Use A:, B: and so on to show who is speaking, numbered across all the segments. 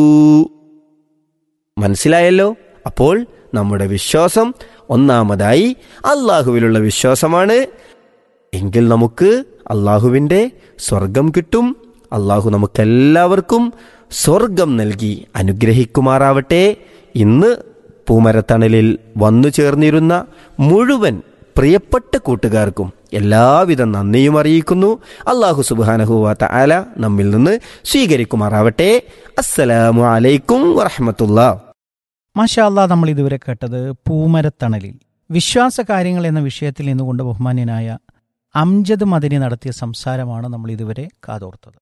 A: മനസ്സിലായല്ലോ അപ്പോൾ നമ്മുടെ വിശ്വാസം ഒന്നാമതായി അള്ളാഹുവിലുള്ള വിശ്വാസമാണ് എങ്കിൽ നമുക്ക് അള്ളാഹുവിൻ്റെ സ്വർഗം കിട്ടും അള്ളാഹു നമുക്കെല്ലാവർക്കും സ്വർഗം നൽകി അനുഗ്രഹിക്കുമാറാവട്ടെ ഇന്ന് പൂമരത്തണലിൽ വന്നു ചേർന്നിരുന്ന മുഴുവൻ പ്രിയപ്പെട്ട കൂട്ടുകാർക്കും എല്ലാവിധ നന്ദിയും അറിയിക്കുന്നു അള്ളാഹു സുബാനഹുവാത്ത ആല നമ്മിൽ നിന്ന് സ്വീകരിക്കുമാറാവട്ടെ അസ്സലാമു അലൈക്കും വറഹമത്തുള്ള
B: മാഷാ അല്ലാ നമ്മൾ ഇതുവരെ കേട്ടത് പൂമരത്തണലിൽ വിശ്വാസ കാര്യങ്ങൾ എന്ന വിഷയത്തിൽ നിന്നുകൊണ്ട് ബഹുമാന്യനായ അംജദ് മദനി നടത്തിയ സംസാരമാണ് നമ്മൾ ഇതുവരെ കാതോർത്തത്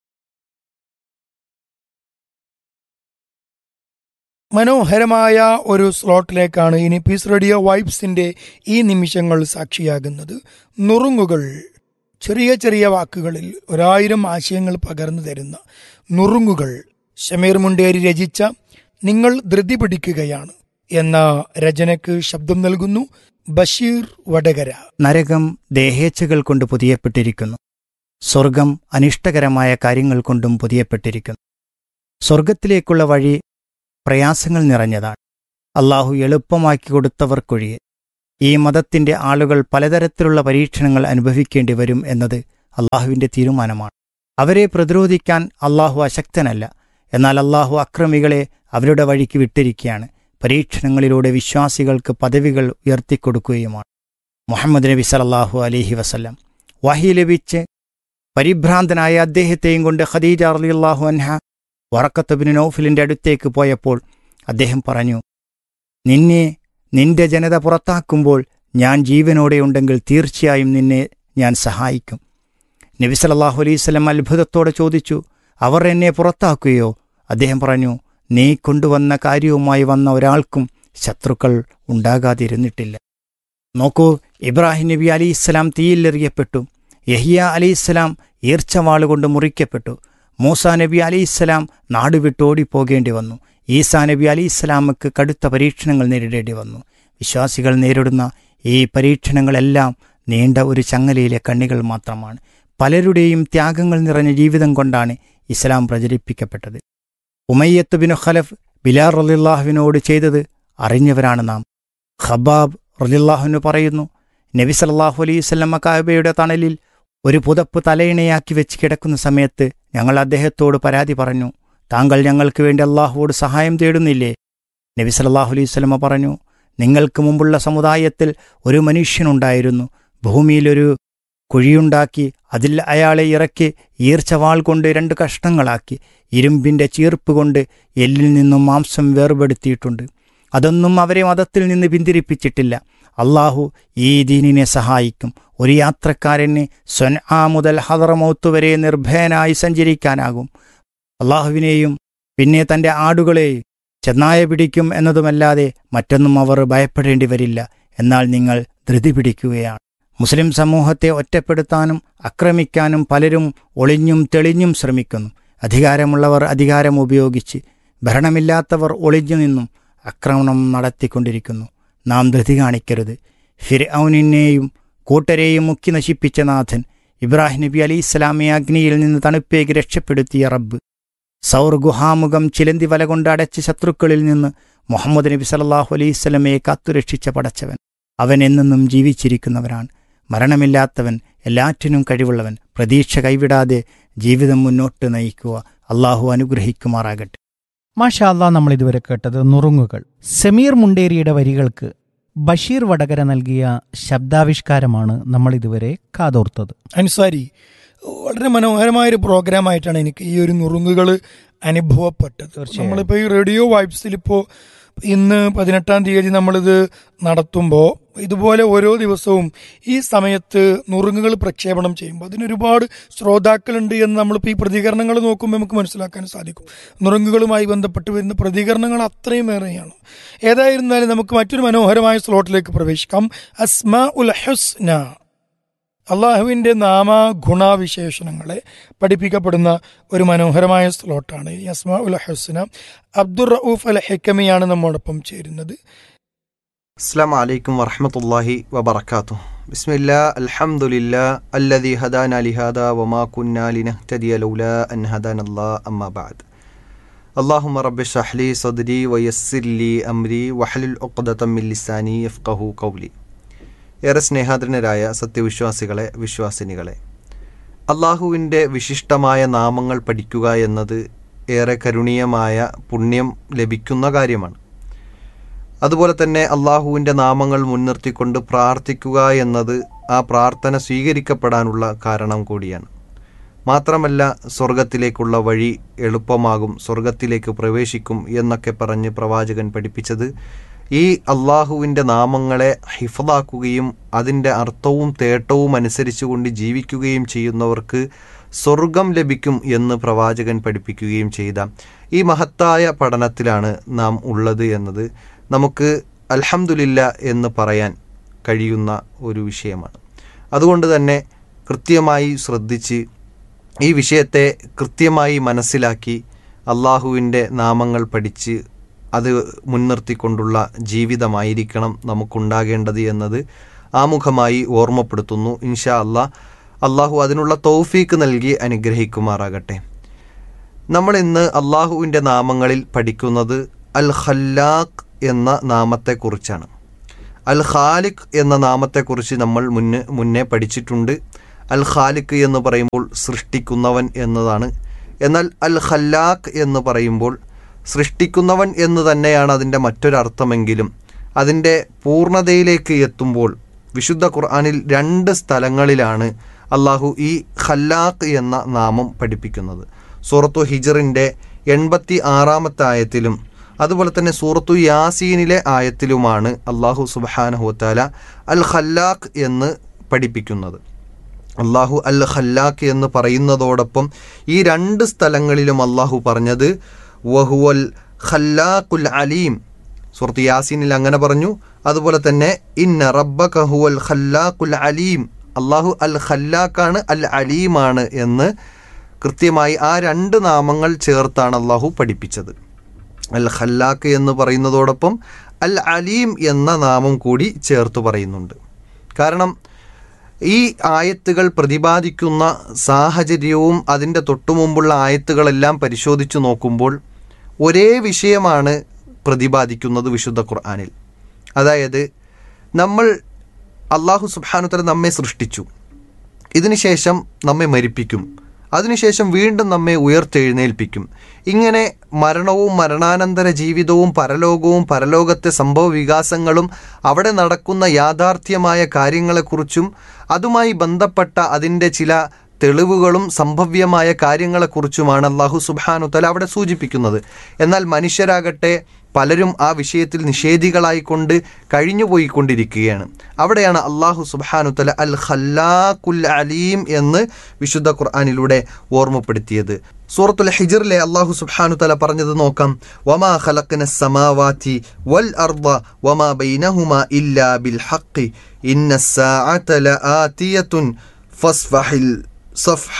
C: മനോഹരമായ ഒരു സ്ലോട്ടിലേക്കാണ് ഇനി പീസ് റേഡിയോ വൈബ്സിന്റെ ഈ നിമിഷങ്ങൾ സാക്ഷിയാകുന്നത് നുറുങ്ങുകൾ ചെറിയ ചെറിയ വാക്കുകളിൽ ഒരായിരം ആശയങ്ങൾ പകർന്നു തരുന്ന നുറുങ്ങുകൾ ഷമീർ മുണ്ടേരി രചിച്ച നിങ്ങൾ ധൃതി പിടിക്കുകയാണ് എന്ന രചനയ്ക്ക് ശബ്ദം നൽകുന്നു ബഷീർ വടകര
D: നരകം ദേഹേച്ഛകൾ കൊണ്ട് പുതിയപ്പെട്ടിരിക്കുന്നു സ്വർഗം അനിഷ്ടകരമായ കാര്യങ്ങൾ കൊണ്ടും പുതിയപ്പെട്ടിരിക്കുന്നു സ്വർഗത്തിലേക്കുള്ള വഴി പ്രയാസങ്ങൾ നിറഞ്ഞതാണ് അള്ളാഹു എളുപ്പമാക്കി കൊടുത്തവർക്കൊഴിയെ ഈ മതത്തിന്റെ ആളുകൾ പലതരത്തിലുള്ള പരീക്ഷണങ്ങൾ അനുഭവിക്കേണ്ടി വരും എന്നത് അള്ളാഹുവിന്റെ തീരുമാനമാണ് അവരെ പ്രതിരോധിക്കാൻ അള്ളാഹു അശക്തനല്ല എന്നാൽ അള്ളാഹു അക്രമികളെ അവരുടെ വഴിക്ക് വിട്ടിരിക്കുകയാണ് പരീക്ഷണങ്ങളിലൂടെ വിശ്വാസികൾക്ക് പദവികൾ ഉയർത്തിക്കൊടുക്കുകയുമാണ് മുഹമ്മദ് നബി സലല്ലാഹു അലിഹി വസല്ലം വഹി ലഭിച്ച് പരിഭ്രാന്തനായ അദ്ദേഹത്തെയും കൊണ്ട് ഖദീജ അലിയല്ലാഹു അൻഹ വറക്കത്തുബിന് നൗഫിലിന്റെ അടുത്തേക്ക് പോയപ്പോൾ അദ്ദേഹം പറഞ്ഞു നിന്നെ നിന്റെ ജനത പുറത്താക്കുമ്പോൾ ഞാൻ ജീവനോടെ ഉണ്ടെങ്കിൽ തീർച്ചയായും നിന്നെ ഞാൻ സഹായിക്കും നബി സല്ലല്ലാഹു അലൈഹി സ്വലം അത്ഭുതത്തോടെ ചോദിച്ചു അവർ എന്നെ പുറത്താക്കുകയോ അദ്ദേഹം പറഞ്ഞു നീ കൊണ്ടുവന്ന കാര്യവുമായി വന്ന ഒരാൾക്കും ശത്രുക്കൾ ഉണ്ടാകാതിരുന്നിട്ടില്ല നോക്കൂ ഇബ്രാഹിം നബി അലിസ്സലാം തീയിലെറിയപ്പെട്ടു യഹിയ അലിസ്സലാം ഈർച്ചവാളുകൊണ്ട് മുറിക്കപ്പെട്ടു മൂസ നബി അലിസ്സലാം നാടുവിട്ട് ഓടിപ്പോകേണ്ടി വന്നു ഈസാ നബി അലിസ്സലാമക്ക് കടുത്ത പരീക്ഷണങ്ങൾ നേരിടേണ്ടി വന്നു വിശ്വാസികൾ നേരിടുന്ന ഈ പരീക്ഷണങ്ങളെല്ലാം നീണ്ട ഒരു ചങ്ങലയിലെ കണ്ണികൾ മാത്രമാണ് പലരുടെയും ത്യാഗങ്ങൾ നിറഞ്ഞ ജീവിതം കൊണ്ടാണ് ഇസ്ലാം പ്രചരിപ്പിക്കപ്പെട്ടത് ഉമയ്യത്ത് ബിൻ ഖലഫ് ബിലാർ റലിള്ളാഹുവിനോട് ചെയ്തത് അറിഞ്ഞവരാണ് നാം ഖബാബ് റലിള്ളാഹുവിന് പറയുന്നു നബി സല്ലാഹു അലൈഹി സ്വല്ലമ്മ കാബയുടെ തണലിൽ ഒരു പുതപ്പ് തലയിണയാക്കി വെച്ച് കിടക്കുന്ന സമയത്ത് ഞങ്ങൾ അദ്ദേഹത്തോട് പരാതി പറഞ്ഞു താങ്കൾ ഞങ്ങൾക്ക് വേണ്ടി അള്ളാഹുവോട് സഹായം തേടുന്നില്ലേ നബി സല്ലാഹു അലൈഹി സ്വലമ പറഞ്ഞു നിങ്ങൾക്ക് മുമ്പുള്ള സമുദായത്തിൽ ഒരു മനുഷ്യനുണ്ടായിരുന്നു ഭൂമിയിലൊരു കുഴിയുണ്ടാക്കി അതിൽ അയാളെ ഇറക്കി ഈർച്ചവാൾ കൊണ്ട് രണ്ട് കഷ്ണങ്ങളാക്കി ഇരുമ്പിൻ്റെ ചീർപ്പ് കൊണ്ട് എല്ലിൽ നിന്നും മാംസം വേർപെടുത്തിയിട്ടുണ്ട് അതൊന്നും അവരെ മതത്തിൽ നിന്ന് പിന്തിരിപ്പിച്ചിട്ടില്ല അള്ളാഹു ഈ ദീനിനെ സഹായിക്കും ഒരു യാത്രക്കാരന് സ്വൻആ മുതൽ ഹദറമൗത്ത് വരെ നിർഭയനായി സഞ്ചരിക്കാനാകും അള്ളാഹുവിനെയും പിന്നെ തൻ്റെ ആടുകളെയും ചെന്നായ പിടിക്കും എന്നതുമല്ലാതെ മറ്റൊന്നും അവർ ഭയപ്പെടേണ്ടി വരില്ല എന്നാൽ നിങ്ങൾ ധൃതി പിടിക്കുകയാണ് മുസ്ലിം സമൂഹത്തെ ഒറ്റപ്പെടുത്താനും ആക്രമിക്കാനും പലരും ഒളിഞ്ഞും തെളിഞ്ഞും ശ്രമിക്കുന്നു അധികാരമുള്ളവർ അധികാരം ഉപയോഗിച്ച് ഭരണമില്ലാത്തവർ ഒളിഞ്ഞു നിന്നും ആക്രമണം നടത്തിക്കൊണ്ടിരിക്കുന്നു നാം ധൃതി കാണിക്കരുത് ഫിർഔനിനെയും കൂട്ടരെയും മുക്കി നശിപ്പിച്ച നാഥൻ ഇബ്രാഹിം നബി അലി ഇസ്ലാമെ അഗ്നിയിൽ നിന്ന് തണുപ്പേക്ക് രക്ഷപ്പെടുത്തിയ റബ്ബ് സൗർ ഗുഹാമുഖം ചിലന്തി വല കൊണ്ട് അടച്ച ശത്രുക്കളിൽ നിന്ന് മുഹമ്മദ് നബി സല്ലാഹു അലൈവല്ലമയെ കാത്തുരക്ഷിച്ച പടച്ചവൻ അവൻ എന്നെന്നും ജീവിച്ചിരിക്കുന്നവനാണ് മരണമില്ലാത്തവൻ എല്ലാറ്റിനും കഴിവുള്ളവൻ പ്രതീക്ഷ കൈവിടാതെ ജീവിതം മുന്നോട്ട് നയിക്കുക അള്ളാഹു അനുഗ്രഹിക്കുമാറാകട്ടെ
B: മാഷാ അല്ലാ നമ്മൾ ഇതുവരെ കേട്ടത് നുറുങ്ങുകൾ സമീർ മുണ്ടേരിയുടെ വരികൾക്ക് ബഷീർ വടകര നൽകിയ ശബ്ദാവിഷ്കാരമാണ് നമ്മൾ ഇതുവരെ കാതോർത്തത്
C: അൻസാരി വളരെ മനോഹരമായ ഒരു പ്രോഗ്രാം ആയിട്ടാണ് എനിക്ക് ഈ ഒരു നുറുങ്ങുകൾ അനുഭവപ്പെട്ടത്
B: തീർച്ചയായും.
C: നമ്മളിപ്പോൾ ഈ റേഡിയോ വൈബ്സിൽ ഇപ്പോൾ ഇന്ന് പതിനെട്ടാം തീയതി നമ്മളിത് നടത്തുമ്പോൾ ഇതുപോലെ ഓരോ ദിവസവും ഈ സമയത്ത് നുറുങ്ങുകൾ പ്രക്ഷേപണം ചെയ്യുമ്പോൾ അതിനൊരുപാട് ശ്രോതാക്കളുണ്ട് എന്ന് നമ്മളിപ്പോൾ ഈ പ്രതികരണങ്ങൾ നോക്കുമ്പോൾ നമുക്ക് മനസ്സിലാക്കാൻ സാധിക്കും നുറുങ്ങുകളുമായി ബന്ധപ്പെട്ട് വരുന്ന പ്രതികരണങ്ങൾ അത്രയും ഏറെയാണ് ഏതായിരുന്നാലും നമുക്ക് മറ്റൊരു മനോഹരമായ സ്ലോട്ടിലേക്ക് പ്രവേശിക്കാം അസ്മ ഉൽ ഹുസ്ന അള്ളാഹുവിൻ്റെ നാമ ഗുണവിശേഷണങ്ങളെ പഠിപ്പിക്കപ്പെടുന്ന ഒരു മനോഹരമായ സ്ലോട്ടാണ് ഈ അസ്മാ ഉൽ ഹുസ്ന അബ്ദുർ റഊഫ് അൽ ഹെക്കമിയാണ് നമ്മോടൊപ്പം ചേരുന്നത്
E: السلام عليكم ورحمة الله وبركاته بسم الله الحمد لله الذي هدانا لهذا وما كنا لنهتدي لولا أن هدانا الله أما بعد അള്ളാഹുമ റബ്ബി ഷഹ്ലി സദ്രി വയസ്സില്ലി അംരി വഹലുൽ ഉഖ്ദത്തമ്മിൽ ലിസാനി യഫ്കഹു കൗലി ഏറെ സ്നേഹാദരനരായ സത്യവിശ്വാസികളെ വിശ്വാസിനികളെ അള്ളാഹുവിൻ്റെ വിശിഷ്ടമായ നാമങ്ങൾ പഠിക്കുക എന്നത് ഏറെ കരുണീയമായ പുണ്യം ലഭിക്കുന്ന കാര്യമാണ് അതുപോലെ തന്നെ അള്ളാഹുവിൻ്റെ നാമങ്ങൾ മുൻനിർത്തിക്കൊണ്ട് പ്രാർത്ഥിക്കുക എന്നത് ആ പ്രാർത്ഥന സ്വീകരിക്കപ്പെടാനുള്ള കാരണം കൂടിയാണ് മാത്രമല്ല സ്വർഗത്തിലേക്കുള്ള വഴി എളുപ്പമാകും സ്വർഗത്തിലേക്ക് പ്രവേശിക്കും എന്നൊക്കെ പറഞ്ഞ് പ്രവാചകൻ പഠിപ്പിച്ചത് ഈ അള്ളാഹുവിൻ്റെ നാമങ്ങളെ ഹിഫലാക്കുകയും അതിൻ്റെ അർത്ഥവും തേട്ടവും അനുസരിച്ചുകൊണ്ട് ജീവിക്കുകയും ചെയ്യുന്നവർക്ക് സ്വർഗം ലഭിക്കും എന്ന് പ്രവാചകൻ പഠിപ്പിക്കുകയും ചെയ്ത ഈ മഹത്തായ പഠനത്തിലാണ് നാം ഉള്ളത് എന്നത് നമുക്ക് അൽഹംദുലില്ല എന്ന് പറയാൻ കഴിയുന്ന ഒരു വിഷയമാണ് അതുകൊണ്ട് തന്നെ കൃത്യമായി ശ്രദ്ധിച്ച് ഈ വിഷയത്തെ കൃത്യമായി മനസ്സിലാക്കി അള്ളാഹുവിൻ്റെ നാമങ്ങൾ പഠിച്ച് അത് മുൻനിർത്തിക്കൊണ്ടുള്ള ജീവിതമായിരിക്കണം നമുക്കുണ്ടാകേണ്ടത് എന്നത് ആമുഖമായി ഓർമ്മപ്പെടുത്തുന്നു ഇൻഷാ അല്ലാ അള്ളാഹു അതിനുള്ള തൗഫീക്ക് നൽകി അനുഗ്രഹിക്കുമാറാകട്ടെ നമ്മൾ ഇന്ന് അള്ളാഹുവിൻ്റെ നാമങ്ങളിൽ പഠിക്കുന്നത് അൽ ഖല്ലാഖ് എന്ന നാമത്തെക്കുറിച്ചാണ് അൽ ഖാലിഖ് എന്ന നാമത്തെക്കുറിച്ച് നമ്മൾ മുന്നേ മുന്നേ പഠിച്ചിട്ടുണ്ട് അൽ ഖാലിഖ് എന്ന് പറയുമ്പോൾ സൃഷ്ടിക്കുന്നവൻ എന്നതാണ് എന്നാൽ അൽ ഖല്ലാഖ് എന്ന് പറയുമ്പോൾ സൃഷ്ടിക്കുന്നവൻ എന്ന് തന്നെയാണ് അതിൻ്റെ മറ്റൊരർത്ഥമെങ്കിലും അതിൻ്റെ പൂർണ്ണതയിലേക്ക് എത്തുമ്പോൾ വിശുദ്ധ ഖുർആനിൽ രണ്ട് സ്ഥലങ്ങളിലാണ് അള്ളാഹു ഈ ഖല്ലാഖ് എന്ന നാമം പഠിപ്പിക്കുന്നത് സൂറത്തു ഹിജറിൻ്റെ എൺപത്തി ആറാമത്തെ ആയത്തിലും അതുപോലെ തന്നെ സൂറത്തു യാസീനിലെ ആയത്തിലുമാണ് അള്ളാഹു സുബാനഹുത്താല അൽ ഖല്ലാഖ് എന്ന് പഠിപ്പിക്കുന്നത് അള്ളാഹു അൽ ഖല്ലാഖ് എന്ന് പറയുന്നതോടൊപ്പം ഈ രണ്ട് സ്ഥലങ്ങളിലും അള്ളാഹു പറഞ്ഞത് വഹുവൽ ഖല്ലാഖുൽ അലീം സുഹൃത്ത് യാസീനിൽ അങ്ങനെ പറഞ്ഞു അതുപോലെ തന്നെ ഇന്ന റബ്ബ കഹുവൽ ഖല്ലാഖുൽ അലീം അള്ളാഹു അൽ ഖല്ലാഖാണ് അൽ അലീമാണ് എന്ന് കൃത്യമായി ആ രണ്ട് നാമങ്ങൾ ചേർത്താണ് അള്ളാഹു പഠിപ്പിച്ചത് അൽ ഖല്ലാഖ് എന്ന് പറയുന്നതോടൊപ്പം അൽ അലീം എന്ന നാമം കൂടി ചേർത്ത് പറയുന്നുണ്ട് കാരണം ഈ ആയത്തുകൾ പ്രതിപാദിക്കുന്ന സാഹചര്യവും അതിൻ്റെ തൊട്ടുമുമ്പുള്ള ആയത്തുകളെല്ലാം പരിശോധിച്ചു നോക്കുമ്പോൾ ഒരേ വിഷയമാണ് പ്രതിപാദിക്കുന്നത് വിശുദ്ധ ഖുർആാനിൽ അതായത് നമ്മൾ അള്ളാഹു സുബാനുത്തല നമ്മെ സൃഷ്ടിച്ചു ഇതിനുശേഷം നമ്മെ മരിപ്പിക്കും അതിനുശേഷം വീണ്ടും നമ്മെ ഉയർത്തെഴുന്നേൽപ്പിക്കും ഇങ്ങനെ മരണവും മരണാനന്തര ജീവിതവും പരലോകവും പരലോകത്തെ സംഭവ വികാസങ്ങളും അവിടെ നടക്കുന്ന യാഥാർത്ഥ്യമായ കാര്യങ്ങളെക്കുറിച്ചും അതുമായി ബന്ധപ്പെട്ട അതിൻ്റെ ചില തെളിവുകളും സംഭവ്യമായ കാര്യങ്ങളെക്കുറിച്ചുമാണ് അള്ളാഹു സുബാനുത്തല അവിടെ സൂചിപ്പിക്കുന്നത് എന്നാൽ മനുഷ്യരാകട്ടെ പലരും ആ വിഷയത്തിൽ നിഷേധികളായിക്കൊണ്ട് കഴിഞ്ഞുപോയിക്കൊണ്ടിരിക്കുകയാണ് അവിടെയാണ് അള്ളാഹു സുബാനുത്തല അൽ ഖല്ലാഖുൽ അലീം എന്ന് വിശുദ്ധ ഖുർആാനിലൂടെ ഓർമ്മപ്പെടുത്തിയത് സൂറത്തുൽ ഹിജറിലെ അള്ളാഹു സുബ്ഹാനു തല പറഞ്ഞത് നോക്കാം വമാ ഖലഖന സമാവാതി വൽ അർദ വമാ ബൈനഹുമാ ഇല്ലാ ബിൽ ഹഖ് ഇന്ന الساعة لآتية فاصفح الصفح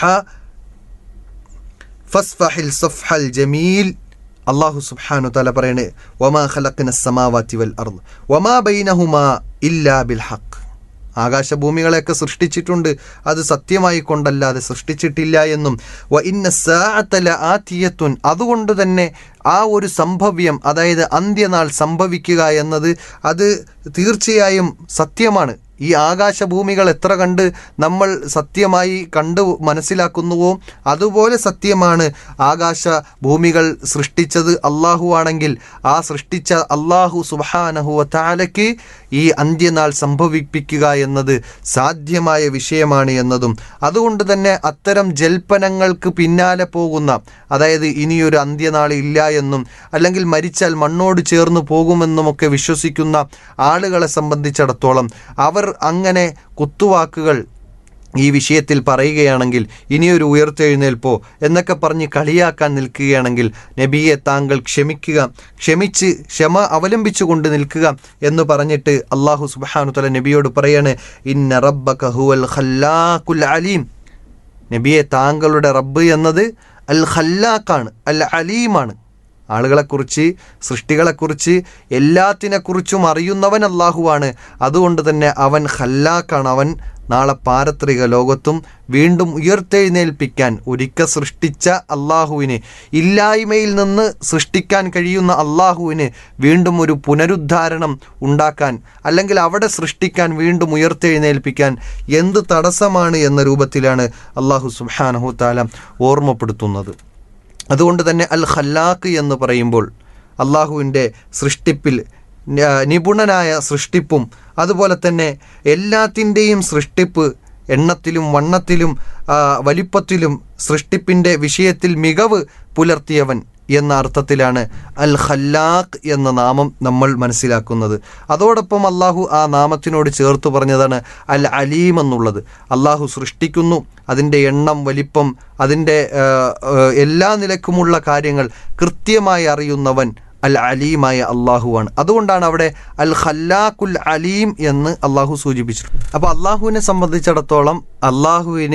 E: فاصفح الصفح الجميل അള്ളാഹു സുബ്ഹാനു തല പറയണേ വമാ ഖലഖന സമാവാതി വൽ അർദ് വമാ ബൈനഹുമാ ഇല്ലാ ബിൽ ഹഖ് ആകാശഭൂമികളെയൊക്കെ സൃഷ്ടിച്ചിട്ടുണ്ട് അത് സത്യമായി കൊണ്ടല്ലാതെ സൃഷ്ടിച്ചിട്ടില്ല എന്നും വ ഇന്ന സാഅത്തല ആത്തിയത്തുൻ അതുകൊണ്ട് തന്നെ ആ ഒരു സംഭവ്യം അതായത് അന്ത്യനാൾ സംഭവിക്കുക എന്നത് അത് തീർച്ചയായും സത്യമാണ് ഈ ആകാശഭൂമികൾ എത്ര കണ്ട് നമ്മൾ സത്യമായി കണ്ട് മനസ്സിലാക്കുന്നുവോ അതുപോലെ സത്യമാണ് ആകാശ ഭൂമികൾ സൃഷ്ടിച്ചത് അള്ളാഹു ആണെങ്കിൽ ആ സൃഷ്ടിച്ച അള്ളാഹു സുബാനഹുവ താലയ്ക്ക് ഈ അന്ത്യനാൾ സംഭവിപ്പിക്കുക എന്നത് സാധ്യമായ വിഷയമാണ് എന്നതും അതുകൊണ്ട് തന്നെ അത്തരം ജൽപ്പനങ്ങൾക്ക് പിന്നാലെ പോകുന്ന അതായത് ഇനിയൊരു അന്ത്യനാൾ ഇല്ല എന്നും അല്ലെങ്കിൽ മരിച്ചാൽ മണ്ണോട് ചേർന്ന് പോകുമെന്നുമൊക്കെ വിശ്വസിക്കുന്ന ആളുകളെ സംബന്ധിച്ചിടത്തോളം അവർ അങ്ങനെ കുത്തുവാക്കുകൾ ഈ വിഷയത്തിൽ പറയുകയാണെങ്കിൽ ഇനിയൊരു ഉയർത്തെഴുന്നേൽപ്പോ എന്നൊക്കെ പറഞ്ഞ് കളിയാക്കാൻ നിൽക്കുകയാണെങ്കിൽ നബിയെ താങ്കൾ ക്ഷമിക്കുക ക്ഷമിച്ച് ക്ഷമ അവലംബിച്ചുകൊണ്ട് നിൽക്കുക എന്ന് പറഞ്ഞിട്ട് അള്ളാഹു സുബാനു തല നബിയോട് പറയാണ് ഇന്ന റബ്ബ കഹുവൽ ഖല്ലാഖുൽ അലീം നബിയെ താങ്കളുടെ റബ്ബ് എന്നത് അൽ ഖല്ലാഖാണ് അൽ അലീമാണ് ആളുകളെക്കുറിച്ച് സൃഷ്ടികളെക്കുറിച്ച് എല്ലാത്തിനെക്കുറിച്ചും അറിയുന്നവൻ അള്ളാഹുവാണ് അതുകൊണ്ട് തന്നെ അവൻ ഖല്ലാക്കാണ് അവൻ നാളെ പാരത്രിക ലോകത്തും വീണ്ടും ഉയർത്തെഴുന്നേൽപ്പിക്കാൻ ഒരിക്കൽ സൃഷ്ടിച്ച അള്ളാഹുവിന് ഇല്ലായ്മയിൽ നിന്ന് സൃഷ്ടിക്കാൻ കഴിയുന്ന അള്ളാഹുവിന് വീണ്ടും ഒരു പുനരുദ്ധാരണം ഉണ്ടാക്കാൻ അല്ലെങ്കിൽ അവിടെ സൃഷ്ടിക്കാൻ വീണ്ടും ഉയർത്തെഴുന്നേൽപ്പിക്കാൻ എന്ത് തടസ്സമാണ് എന്ന രൂപത്തിലാണ് അള്ളാഹു സുബ്ഹാനഹു താല ഓർമ്മപ്പെടുത്തുന്നത് അതുകൊണ്ട് തന്നെ അൽ ഖല്ലാഖ് എന്ന് പറയുമ്പോൾ അള്ളാഹുവിൻ്റെ സൃഷ്ടിപ്പിൽ ന- നിപുണനായ സൃഷ്ടിപ്പും അതുപോലെ തന്നെ എല്ലാത്തിൻ്റെയും സൃഷ്ടിപ്പ് എണ്ണത്തിലും വണ്ണത്തിലും ആ, വലിപ്പത്തിലും സൃഷ്ടിപ്പിൻ്റെ വിഷയത്തിൽ മികവ് പുലർത്തിയവൻ എന്ന അർത്ഥത്തിലാണ് അൽ ഖല്ലാഖ് എന്ന നാമം നമ്മൾ മനസ്സിലാക്കുന്നത് അതോടൊപ്പം അള്ളാഹു ആ നാമത്തിനോട് ചേർത്ത് പറഞ്ഞതാണ് അൽ അലീം എന്നുള്ളത് അള്ളാഹു സൃഷ്ടിക്കുന്നു അതിൻ്റെ എണ്ണം വലിപ്പം അതിൻ്റെ ആ, ആ, എല്ലാ നിലക്കുമുള്ള കാര്യങ്ങൾ കൃത്യമായി അറിയുന്നവൻ അൽ അലീമായ അള്ളാഹുവാണ് അതുകൊണ്ടാണ് അവിടെ അൽ ഖല്ലാഖുൽ അലീം എന്ന് അള്ളാഹു സൂചിപ്പിച്ചു അപ്പോൾ അള്ളാഹുവിനെ സംബന്ധിച്ചിടത്തോളം അള്ളാഹുവിന്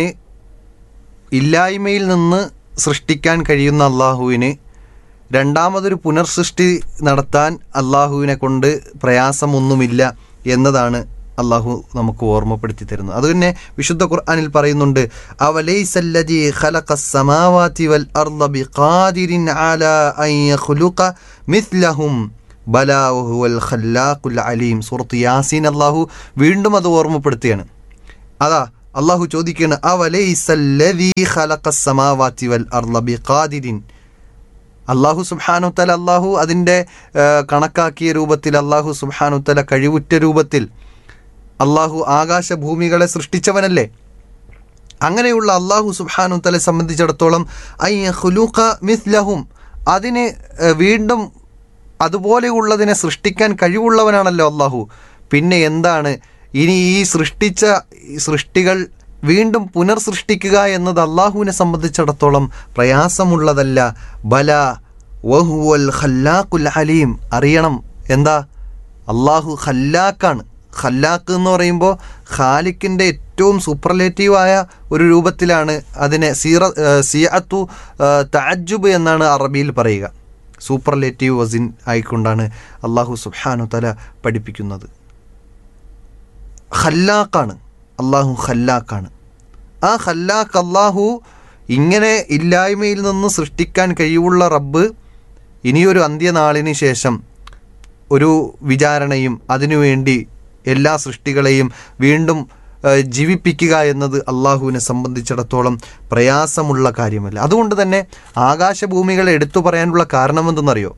E: ഇല്ലായ്മയിൽ നിന്ന് സൃഷ്ടിക്കാൻ കഴിയുന്ന അള്ളാഹുവിന് രണ്ടാമതൊരു പുനർസൃഷ്ടി നടത്താൻ അള്ളാഹുവിനെ കൊണ്ട് പ്രയാസമൊന്നുമില്ല എന്നതാണ് അള്ളാഹു നമുക്ക് ഓർമ്മപ്പെടുത്തി തരുന്നത് അത് തന്നെ വിശുദ്ധ ഖുർആനിൽ പറയുന്നുണ്ട് അവലൈസല്ലദീ ഖലഖസ് സമാവാതി വൽ അർള ബിഖാദിരിൻ അലാ അൻ യഖ്ലുഖ മിസ്ലഹും ബലാ വഹുവൽ ഖല്ലാഖുൽ അലീം സൂറത്ത് യാസീൻ അള്ളാഹു വീണ്ടും അത് ഓർമ്മപ്പെടുത്തുകയാണ് അതാ അള്ളാഹു ചോദിക്കുകയാണ് അവലൈസല്ലദീ ഖലഖസ് സമാവാതി വൽ അർള ബിഖാദിരിൻ അള്ളാഹു സുബ്ഹാനു തല അള്ളാഹു അതിൻ്റെ ആ, കണക്കാക്കിയ രൂപത്തിൽ അള്ളാഹു സുബ്ഹാനു തല കഴിവുറ്റ രൂപത്തിൽ അള്ളാഹു ആകാശഭൂമികളെ സൃഷ്ടിച്ചവനല്ലേ അങ്ങനെയുള്ള അള്ളാഹു സുബ്ഹാനു തലെ സംബന്ധിച്ചിടത്തോളം അയ്യ ഖുലൂഖ മിസ്ലഹും അതിന് ആ, വീണ്ടും അതുപോലെയുള്ളതിനെ സൃഷ്ടിക്കാൻ കഴിവുള്ളവനാണല്ലോ അള്ളാഹു പിന്നെ എന്താണ് ഇനി ഈ സൃഷ്ടിച്ച ഈ സൃഷ്ടികൾ വീണ്ടും പുനർസൃഷ്ടിക്കുക എന്നത് അള്ളാഹുവിനെ സംബന്ധിച്ചിടത്തോളം പ്രയാസമുള്ളതല്ല ബല വഹുവൽ ഖല്ലാഖുൽ അലീം അറിയണം എന്താ അള്ളാഹു ഖല്ലാക്കാണ് ഖല്ലാക്ക് എന്ന് പറയുമ്പോൾ ഖാലിക്കിൻ്റെ ഏറ്റവും സൂപ്പർലേറ്റീവായ ഒരു രൂപത്തിലാണ് അതിനെ സീറ സിയത്തു തഅജുബ് എന്നാണ് അറബിയിൽ പറയുക സൂപ്പർലേറ്റീവ് വസിൻ ആയിക്കൊണ്ടാണ് അള്ളാഹു സുബ്ഹാനു തല പഠിപ്പിക്കുന്നത് ഖല്ലാക്കാണ് അള്ളാഹു ഖല്ലാക്കാണ് ആ ഖല്ലാക്ക് അള്ളാഹു ഇങ്ങനെ ഇല്ലായ്മയിൽ നിന്ന് സൃഷ്ടിക്കാൻ കഴിവുള്ള റബ്ബ് ഇനിയൊരു അന്ത്യനാളിന് ശേഷം ഒരു വിചാരണയും അതിനുവേണ്ടി എല്ലാ സൃഷ്ടികളെയും വീണ്ടും ആ, ജീവിപ്പിക്കുക എന്നത് അള്ളാഹുവിനെ സംബന്ധിച്ചിടത്തോളം പ്രയാസമുള്ള കാര്യമല്ല അതുകൊണ്ട് തന്നെ ആകാശഭൂമികളെ എടുത്തു പറയാനുള്ള കാരണമെന്തെന്നറിയോ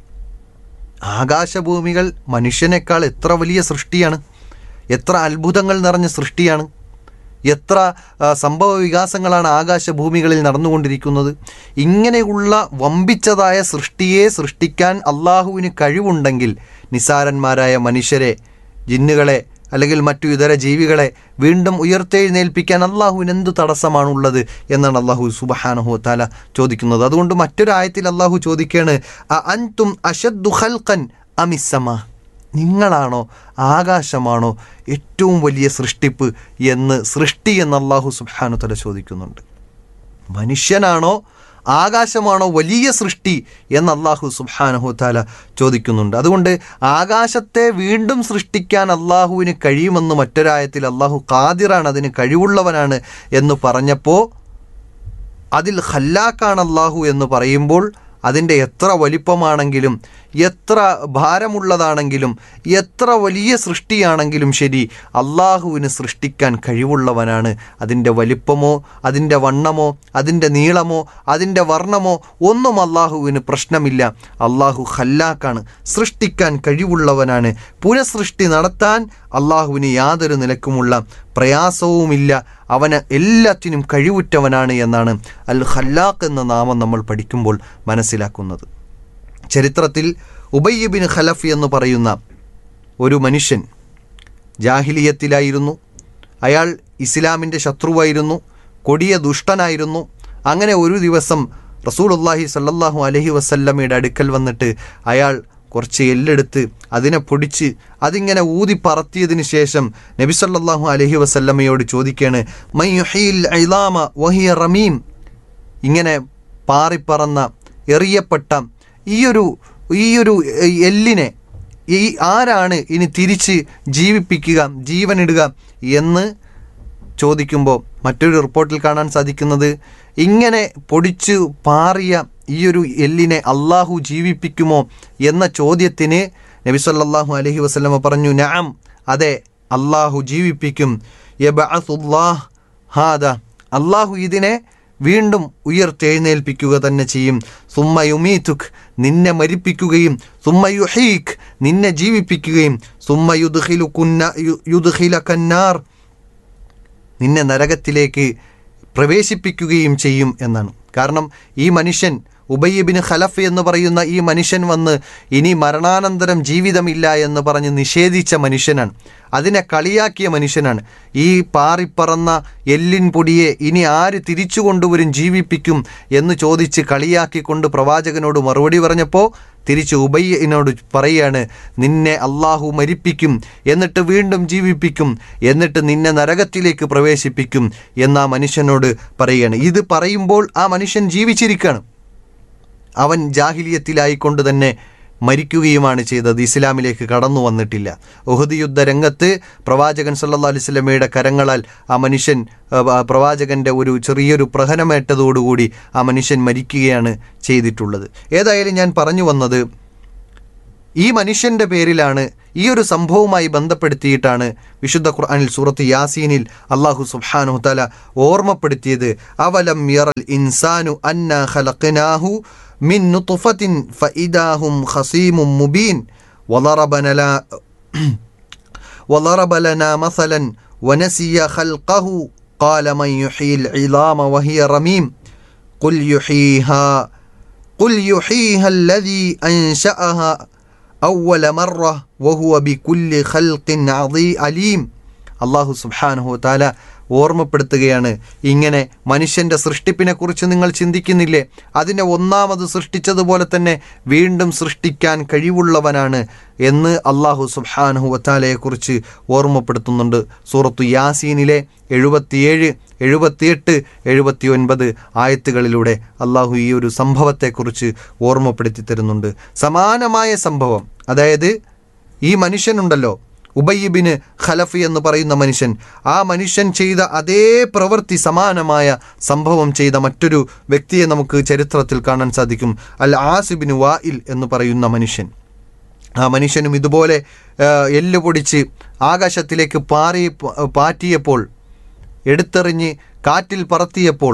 E: ആകാശഭൂമികൾ മനുഷ്യനേക്കാൾ എത്ര വലിയ സൃഷ്ടിയാണ് എത്ര അത്ഭുതങ്ങൾ നിറഞ്ഞ സൃഷ്ടിയാണ് എത്ര ആ, സംഭവ വികാസങ്ങളാണ് ആകാശഭൂമികളിൽ നടന്നുകൊണ്ടിരിക്കുന്നത് ഇങ്ങനെയുള്ള വമ്പിച്ചതായ സൃഷ്ടിയെ സൃഷ്ടിക്കാൻ അള്ളാഹുവിന് കഴിവുണ്ടെങ്കിൽ നിസാരന്മാരായ മനുഷ്യരെ ജിന്നുകളെ അല്ലെങ്കിൽ മറ്റു ഇതര ജീവികളെ വീണ്ടും ഉയർത്തെഴുന്നേൽപ്പിക്കാൻ അള്ളാഹുവിന് എന്ത് തടസ്സമാണുള്ളത് എന്നാണ് അള്ളാഹു സുബഹാനഹു താല ചോദിക്കുന്നത് അതുകൊണ്ട് മറ്റൊരു ആയത്തിൽ അള്ളാഹു ചോദിക്കുകയാണ് "അ അൻതും അഷദ്ദു ഖൽഖൻ അമിസ്സമ നിങ്ങളാണോ ആകാശമാണോ ഏറ്റവും വലിയ സൃഷ്ടിപ്പ് എന്ന് സൃഷ്ടി എന്ന് അള്ളാഹു സുബാനു തല ചോദിക്കുന്നുണ്ട് മനുഷ്യനാണോ ആകാശമാണോ വലിയ സൃഷ്ടി എന്ന് അള്ളാഹു സുബാനഹു താല ചോദിക്കുന്നുണ്ട് അതുകൊണ്ട് ആകാശത്തെ വീണ്ടും സൃഷ്ടിക്കാൻ അള്ളാഹുവിന് കഴിയുമെന്ന് മറ്റൊരായത്തിൽ അള്ളാഹു ഖാദിറാണ് അതിന് കഴിവുള്ളവനാണ് എന്ന് പറഞ്ഞപ്പോൾ അതിൽ ഖല്ലാക്കാണ് അള്ളാഹു എന്ന് പറയുമ്പോൾ അതിൻ്റെ എത്ര വലിപ്പമാണെങ്കിലും എത്ര ഭാരമുള്ളതാണെങ്കിലും എത്ര വലിയ സൃഷ്ടിയാണെങ്കിലും ശരി അള്ളാഹുവിന് സൃഷ്ടിക്കാൻ കഴിവുള്ളവനാണ് അതിൻ്റെ വലിപ്പമോ അതിൻ്റെ വണ്ണമോ അതിൻ്റെ നീളമോ അതിൻ്റെ വർണ്ണമോ ഒന്നും അള്ളാഹുവിന് പ്രശ്നമില്ല അള്ളാഹു ഖല്ലാക്കാണ് സൃഷ്ടിക്കാൻ കഴിവുള്ളവനാണ് പുനഃസൃഷ്ടി നടത്താൻ അള്ളാഹുവിന് യാതൊരു നിലക്കുമുള്ള പ്രയാസവുമില്ല അവന് എല്ലാത്തിനും കഴിവുറ്റവനാണ് എന്നാണ് അൽ ഖല്ലാഖ് എന്ന നാമം നമ്മൾ പഠിക്കുമ്പോൾ മനസ്സിലാക്കുന്നത് ചരിത്രത്തിൽ ഉബയ്യബിൻ ഖലഫ് എന്ന് പറയുന്ന ഒരു മനുഷ്യൻ ജാഹിലിയത്തിലായിരുന്നു അയാൾ ഇസ്ലാമിൻ്റെ ശത്രുവായിരുന്നു കൊടിയ ദുഷ്ടനായിരുന്നു അങ്ങനെ ഒരു ദിവസം റസൂലുള്ളാഹി സല്ലല്ലാഹു അലൈഹി വസല്ലമയുടെ അടുക്കൽ വന്നിട്ട് അയാൾ കുറച്ച് എല്ലെടുത്ത് അതിനെ പൊടിച്ച് അതിങ്ങനെ ഊതി പറത്തിയതിന് ശേഷം നബി സല്ലല്ലാഹു അലൈഹി വസല്ലമയോട് ചോദിക്കുകയാണ് മൈ യുഹീൽ ഐലാമ വഹിയ റമീം ഇങ്ങനെ പാറിപ്പറന്ന എറിയപ്പെട്ട ഈ ഒരു ഈ ഒരു ഏഹ്, എല്ലിനെ ഈ ആരാണ് ഇനി തിരിച്ച് ജീവിപ്പിക്കുക ജീവനിടുക എന്ന് ചോദിക്കുമ്പോൾ മറ്റൊരു റിപ്പോർട്ടിൽ കാണാൻ സാധിക്കുന്നത് ഇങ്ങനെ പൊടിച്ചു പാറിയ ഈ ഒരു എല്ലിനെ അള്ളാഹു ജീവിപ്പിക്കുമോ എന്ന ചോദ്യത്തിന് നബി സല്ലല്ലാഹു അലൈഹി വസല്ലമ പറഞ്ഞു നഅം അതെ അള്ളാഹു ജീവിപ്പിക്കും യബഅസുല്ലാഹ് ഹാദ അള്ളാഹു ഇതിനെ വീണ്ടും ഉയർത്തെഴുന്നേൽപ്പിക്കുക തന്നെ ചെയ്യും സുമ്മ യുമീതുക് നിന്നെ മരിപ്പിക്കുകയും സുമ്മ യുഹീഖ് നിന്നെ ജീവിപ്പിക്കുകയും സുമ്മ യുദ്ഖിലു കുന്ന യുദ്ഖില കന്നാർ നിന്നെ നരകത്തിലേക്ക് പ്രവേശിപ്പിക്കുകയും ചെയ്യും എന്നാണ് കാരണം ഈ മനുഷ്യൻ ഉബയ്യബിന് ഖലഫ് എന്ന് പറയുന്ന ഈ മനുഷ്യൻ വന്ന് ഇനി മരണാനന്തരം ജീവിതമില്ല എന്ന് പറഞ്ഞ് നിഷേധിച്ച മനുഷ്യനാണ് അതിനെ കളിയാക്കിയ മനുഷ്യനാണ് ഈ പാറിപ്പറന്ന എല്ലിൻ പൊടിയെ ഇനി ആര് തിരിച്ചു കൊണ്ടുവരും ജീവിപ്പിക്കും എന്ന് ചോദിച്ച് കളിയാക്കിക്കൊണ്ട് പ്രവാചകനോട് മറുപടി പറഞ്ഞപ്പോൾ തിരിച്ച് ഉബയ്യനോട് പറയാണ് നിന്നെ അള്ളാഹു മരിപ്പിക്കും എന്നിട്ട് വീണ്ടും ജീവിപ്പിക്കും എന്നിട്ട് നിന്നെ നരകത്തിലേക്ക് പ്രവേശിപ്പിക്കും എന്ന് ആ മനുഷ്യനോട് പറയുകയാണ് ഇത് പറയുമ്പോൾ ആ മനുഷ്യൻ ജീവിച്ചിരിക്കുകയാണ് അവൻ ജാഹിലിയത്തിലായിക്കൊണ്ട് തന്നെ മരിക്കുകയുമാണ് ചെയ്തത് ഇസ്ലാമിലേക്ക് കടന്നു വന്നിട്ടില്ല ഉഹദ് യുദ്ധ രംഗത്ത് പ്രവാചകൻ സല്ലല്ലാഹു അലൈഹി വസല്ലമയുടെ കരങ്ങളാൽ ആ മനുഷ്യൻ ആ, ആ പ്രവാചകന്റെ ഒരു ചെറിയൊരു പ്രഹരമേറ്റതോടുകൂടി ആ മനുഷ്യൻ മരിക്കുകയാണ് ചെയ്തിട്ടുള്ളത് ഏതായാലും ഞാൻ പറഞ്ഞു വന്നത് ഈ മനുഷ്യന്റെ പേരിലാണ് ഈ ഒരു സംഭവവുമായി ബന്ധപ്പെടുത്തിയിട്ടാണ് വിശുദ്ധ ഖുർആനിൽ സൂറത്ത് യാസീനിൽ അള്ളാഹു സുബ്ഹാനഹു തആല ഓർമ്മപ്പെടുത്തിയത് അവലം യറൽ ഇൻസാനു അന്ന ഖലഖനാഹു മിൻ നുത്ഫത്തിൻ ഫഇദാഹും ഖസീമും മുബീൻ വളറബന ലാ وضرب لنا مثلا ونسي خلقه قال من يحيي العظام وهي رميم قل يحييها قل يحييها الذي أنشأها أول مرة وهو بكل خلق عظيم عليم അള്ളാഹു സുബ്ഹാനഹു താല ഓർമ്മപ്പെടുത്തുകയാണ് ഇങ്ങനെ മനുഷ്യൻ്റെ സൃഷ്ടിപ്പിനെ കുറിച്ച് നിങ്ങൾ ചിന്തിക്കുന്നില്ലേ അതിനെ ഒന്നാമത് സൃഷ്ടിച്ചതുപോലെ തന്നെ വീണ്ടും സൃഷ്ടിക്കാൻ കഴിവുള്ളവനാണ് എന്ന് അള്ളാഹു സുബ്ഹാനഹു വത്താലയെക്കുറിച്ച് ഓർമ്മപ്പെടുത്തുന്നുണ്ട് സൂറത്തു യാസീനിലെ എഴുപത്തിയേഴ് എഴുപത്തിയെട്ട് എഴുപത്തി ഒൻപത് ആയത്തുകളിലൂടെ അള്ളാഹു ഈ ഒരു സംഭവത്തെക്കുറിച്ച് ഓർമ്മപ്പെടുത്തി തരുന്നുണ്ട് സമാനമായ സംഭവം അതായത് ഈ മനുഷ്യനുണ്ടല്ലോ ഉബയ്യബിന് ഖലഫ് എന്ന് പറയുന്ന മനുഷ്യൻ ആ മനുഷ്യൻ ചെയ്ത അതേ പ്രവൃത്തി സമാനമായ സംഭവം ചെയ്ത മറ്റൊരു വ്യക്തിയെ നമുക്ക് ചരിത്രത്തിൽ കാണാൻ സാധിക്കും അൽ ആസിബിന് വായിൽ എന്ന് പറയുന്ന മനുഷ്യൻ ആ മനുഷ്യനും ഇതുപോലെ ആ, എല്ല് പൊടിച്ച് ആകാശത്തിലേക്ക് പാറി പാറ്റിയപ്പോൾ എടുത്തെറിഞ്ഞ് കാറ്റിൽ പറത്തിയപ്പോൾ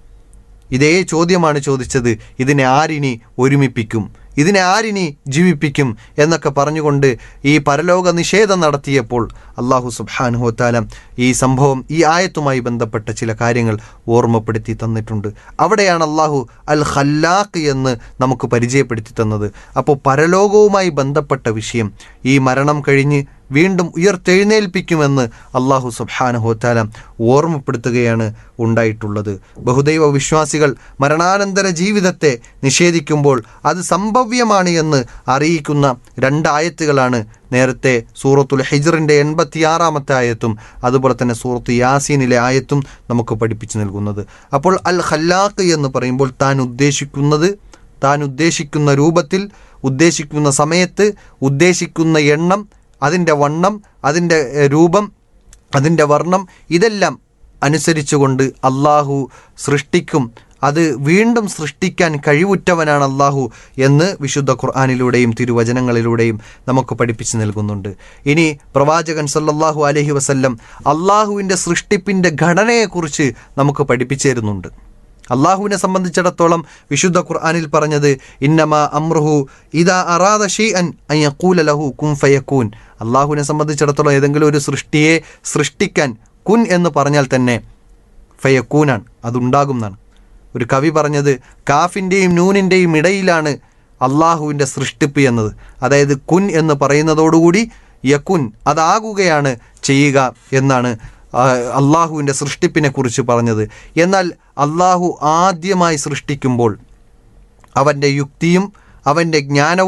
E: ഇതേ ചോദ്യമാണ് ചോദിച്ചത് ഇതിനെ ആരിനി ഒരുമിപ്പിക്കും ഇതിനെ ആരിനി ജീവിപ്പിക്കും എന്നൊക്കെ പറഞ്ഞുകൊണ്ട് ഈ പരലോക നിഷേധം നടത്തിയപ്പോൾ അള്ളാഹു സുബാനുഹോത്താലം ഈ സംഭവം ഈ ആയത്തുമായി ബന്ധപ്പെട്ട ചില കാര്യങ്ങൾ ഓർമ്മപ്പെടുത്തി തന്നിട്ടുണ്ട് അവിടെയാണ് അള്ളാഹു അൽ ഖല്ലാഖ് എന്ന് നമുക്ക് പരിചയപ്പെടുത്തി തന്നത് അപ്പോൾ പരലോകവുമായി ബന്ധപ്പെട്ട വിഷയം ഈ മരണം കഴിഞ്ഞ് വീണ്ടും ഉയർത്തെഴുന്നേൽപ്പിക്കുമെന്ന് അള്ളാഹു സുബാനഹോത്താല ഓർമ്മപ്പെടുത്തുകയാണ് ഉണ്ടായിട്ടുള്ളത് ബഹുദൈവ വിശ്വാസികൾ മരണാനന്തര ജീവിതത്തെ നിഷേധിക്കുമ്പോൾ അത് സംഭവ്യമാണ് എന്ന് അറിയിക്കുന്ന രണ്ടായത്തുകളാണ് നേരത്തെ സൂറത്തുൽ ഹിജറിൻ്റെ എൺപത്തിയാറാമത്തെ ആയത്തും അതുപോലെ തന്നെ സൂറത്ത് യാസീനിലെ ആയത്തും നമുക്ക് പഠിപ്പിച്ചു നൽകുന്നത് അപ്പോൾ അൽ ഖല്ലാഖ് എന്ന് പറയുമ്പോൾ താൻ ഉദ്ദേശിക്കുന്നത് താൻ ഉദ്ദേശിക്കുന്ന രൂപത്തിൽ ഉദ്ദേശിക്കുന്ന സമയത്ത് ഉദ്ദേശിക്കുന്ന എണ്ണം അതിൻ്റെ വണ്ണം അതിൻ്റെ എഹ്, രൂപം അതിൻ്റെ വർണ്ണം ഇതെല്ലാം അനുസരിച്ചുകൊണ്ട് അള്ളാഹു സൃഷ്ടിക്കും അത് വീണ്ടും സൃഷ്ടിക്കാൻ കഴിവുറ്റവനാണ് അള്ളാഹു എന്ന് വിശുദ്ധ ഖുർആാനിലൂടെയും തിരുവചനങ്ങളിലൂടെയും നമുക്ക് പഠിപ്പിച്ചു നൽകുന്നുണ്ട് ഇനി പ്രവാചകൻ സല്ലല്ലാഹു അലൈഹി വസല്ലം അള്ളാഹുവിൻ്റെ സൃഷ്ടിപ്പിൻ്റെ ഘടനയെക്കുറിച്ച് നമുക്ക് പഠിപ്പിച്ചു തരുന്നുണ്ട് അള്ളാഹുവിനെ സംബന്ധിച്ചിടത്തോളം വിശുദ്ധ ഖുർആനിൽ പറഞ്ഞത് ഇന്നമ അമ്രുഹു ഇതാ അറാദ ഷീ അൻ അയ്യക്കൂല ലഹു കും ഫയക്കൂൻ അള്ളാഹുവിനെ സംബന്ധിച്ചിടത്തോളം ഏതെങ്കിലും ഒരു സൃഷ്ടിയെ സൃഷ്ടിക്കാൻ കുൻ എന്ന് പറഞ്ഞാൽ തന്നെ ഫയക്കൂനാണ് അതുണ്ടാകും എന്നാണ് ഒരു കവി പറഞ്ഞത് കാഫിൻ്റെയും നൂനിൻ്റെയും ഇടയിലാണ് അള്ളാഹുവിൻ്റെ സൃഷ്ടിപ്പ് എന്നത് അതായത് കുൻ എന്ന് പറയുന്നതോടുകൂടി യക്കുൻ അതാകുകയാണ് ചെയ്യുക എന്നാണ് ആ, അള്ളാഹുവിൻ്റെ സൃഷ്ടിപ്പിനെ കുറിച്ച് പറഞ്ഞത് എന്നാൽ അള്ളാഹു ആദ്യമായി സൃഷ്ടിക്കുമ്പോൾ അവൻ്റെ യുക്തിയും അവൻ്റെ ജ്ഞാനവും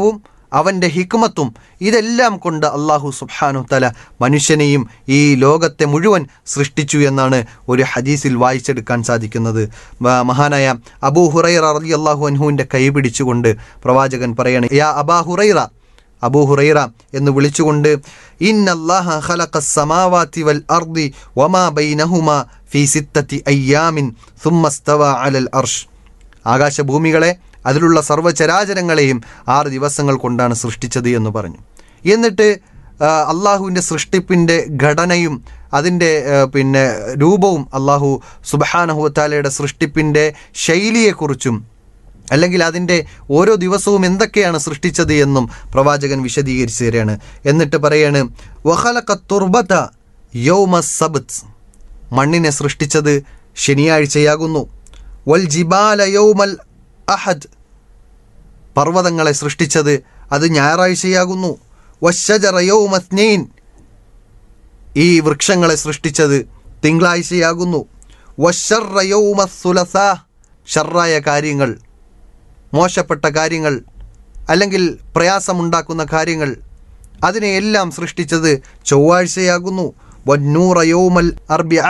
E: അവൻ്റെ ഹിക്മത്തും ഇതെല്ലാം കൊണ്ട് അള്ളാഹു സുബ്ഹാനു തല മനുഷ്യനെയും ഈ ലോകത്തെ മുഴുവൻ സൃഷ്ടിച്ചു എന്നാണ് ഒരു ഹദീസിൽ വായിച്ചെടുക്കാൻ സാധിക്കുന്നത് മ- മഹാനായ അബൂ ഹുറൈറ റളി അള്ളാഹു അൻഹുവിൻ്റെ കൈ പിടിച്ചുകൊണ്ട് പ്രവാചകൻ പറയാണ് യാ അബാ ഹുറൈറ അബൂ ഹുറൈറ എന്ന് വിളിച്ചുകൊണ്ട് ഇന്നല്ലാഹ ഖലഖ സമാവാതി വൽ അർദി വമാ ബൈനഹുമാ ഫീ സിത്തത്തി അയ്യാമിൻ സുമ്മ സ്തവ അലൽ അർഷ് ആകാശഭൂമികളെ അതിലുള്ള സർവ്വചരാചരങ്ങളെയും ആറ് ദിവസങ്ങൾ കൊണ്ടാണ് സൃഷ്ടിച്ചത് എന്ന് പറഞ്ഞു എന്നിട്ട് ആ, അള്ളാഹുവിൻ്റെ സൃഷ്ടിപ്പിൻ്റെ ഘടനയും അതിൻ്റെ ആ, പിന്നെ രൂപവും അള്ളാഹു സുബഹാനഹുത്താലയുടെ സൃഷ്ടിപ്പിൻ്റെ ശൈലിയെക്കുറിച്ചും അല്ലെങ്കിൽ അതിൻ്റെ ഓരോ ദിവസവും എന്തൊക്കെയാണ് സൃഷ്ടിച്ചത് എന്നും പ്രവാചകൻ വിശദീകരിച്ചു തരികയാണ് എന്നിട്ട് പറയാണ് വഹലക തുർബത യൗമ സബത്ത് മണ്ണിനെ സൃഷ്ടിച്ചത് ശനിയാഴ്ചയാകുന്നു വൽ ജിബാല യൗമൽ അഹദ് പർവ്വതങ്ങളെ സൃഷ്ടിച്ചത് അത് ഞായറാഴ്ചയാകുന്നു വശജറ യൗമസ്നൈൻ ഈ വൃക്ഷങ്ങളെ സൃഷ്ടിച്ചത് തിങ്കളാഴ്ചയാകുന്നു വശർറ യൗമസുലസ ഷർറായ കാര്യങ്ങൾ മോശപ്പെട്ട കാര്യങ്ങൾ അല്ലെങ്കിൽ പ്രയാസമുണ്ടാക്കുന്ന കാര്യങ്ങൾ അതിനെയെല്ലാം സൃഷ്ടിച്ചത് ചൊവ്വാഴ്ചയാകുന്നു വന്നൂറ യൗമൽ അർബിഅ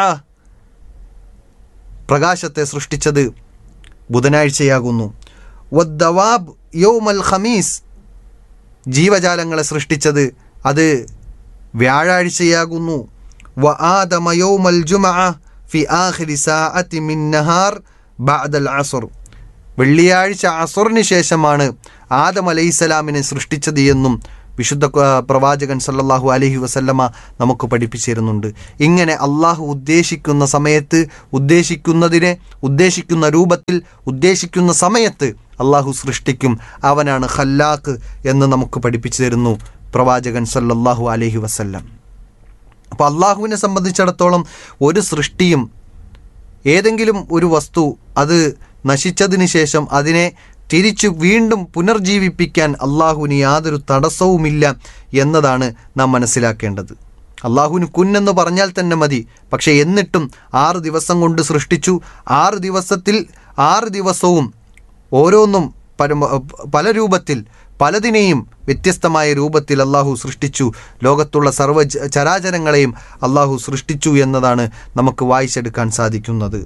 E: പ്രകാശത്തെ സൃഷ്ടിച്ചത് ബുധനാഴ്ചയാകുന്നു വദ്ദവാബ് യൗമൽ ഖമീസ് ജീവജാലങ്ങളെ സൃഷ്ടിച്ചത് അത് വ്യാഴാഴ്ചയാകുന്നു വ ആദമ യൗമൽ ജുമഅ ഫി ആഖിരി സാഅത്തി മിൻ നഹാർ ബഅദൽ അസ്ർ വെള്ളിയാഴ്ച അസുറിന് ശേഷമാണ് ആദം അലൈഹിസ്സലാമിനെ സൃഷ്ടിച്ചത് എന്നും വിശുദ്ധ ആ, പ്രവാചകൻ സല്ലല്ലാഹു അലൈഹി വസല്ലമ നമുക്ക് പഠിപ്പിച്ചിരുന്നുണ്ട് ഇങ്ങനെ അള്ളാഹു ഉദ്ദേശിക്കുന്ന സമയത്ത് ഉദ്ദേശിക്കുന്നതിനെ ഉദ്ദേശിക്കുന്ന രൂപത്തിൽ ഉദ്ദേശിക്കുന്ന സമയത്ത് അള്ളാഹു സൃഷ്ടിക്കും അവനാണ് ഖല്ലാഖ് എന്ന് നമുക്ക് പഠിപ്പിച്ചു തരുന്നു പ്രവാചകൻ സല്ലല്ലാഹു അലൈഹി വസല്ലം അപ്പോൾ അള്ളാഹുവിനെ സംബന്ധിച്ചിടത്തോളം ഒരു സൃഷ്ടിയും ഏതെങ്കിലും ഒരു വസ്തു അത് നശിച്ചതിന് ശേഷം അതിനെ തിരിച്ചു വീണ്ടും പുനർജീവിപ്പിക്കാൻ അള്ളാഹുവിന് യാതൊരു തടസ്സവുമില്ല എന്നതാണ് നാം മനസ്സിലാക്കേണ്ടത് അള്ളാഹുവിന് കുന്നെന്ന് പറഞ്ഞാൽ തന്നെ മതി പക്ഷേ എന്നിട്ടും ആറ് ദിവസം കൊണ്ട് സൃഷ്ടിച്ചു ആറ് ദിവസത്തിൽ ആറ് ദിവസവും ഓരോന്നും പരമ പല രൂപത്തിൽ പലതിനെയും വ്യത്യസ്തമായ രൂപത്തിൽ അള്ളാഹു സൃഷ്ടിച്ചു ലോകത്തുള്ള സർവ്വ ജ- ചരാചരങ്ങളെയും അള്ളാഹു സൃഷ്ടിച്ചു എന്നതാണ് നമുക്ക് വായിച്ചെടുക്കാൻ സാധിക്കുന്നത്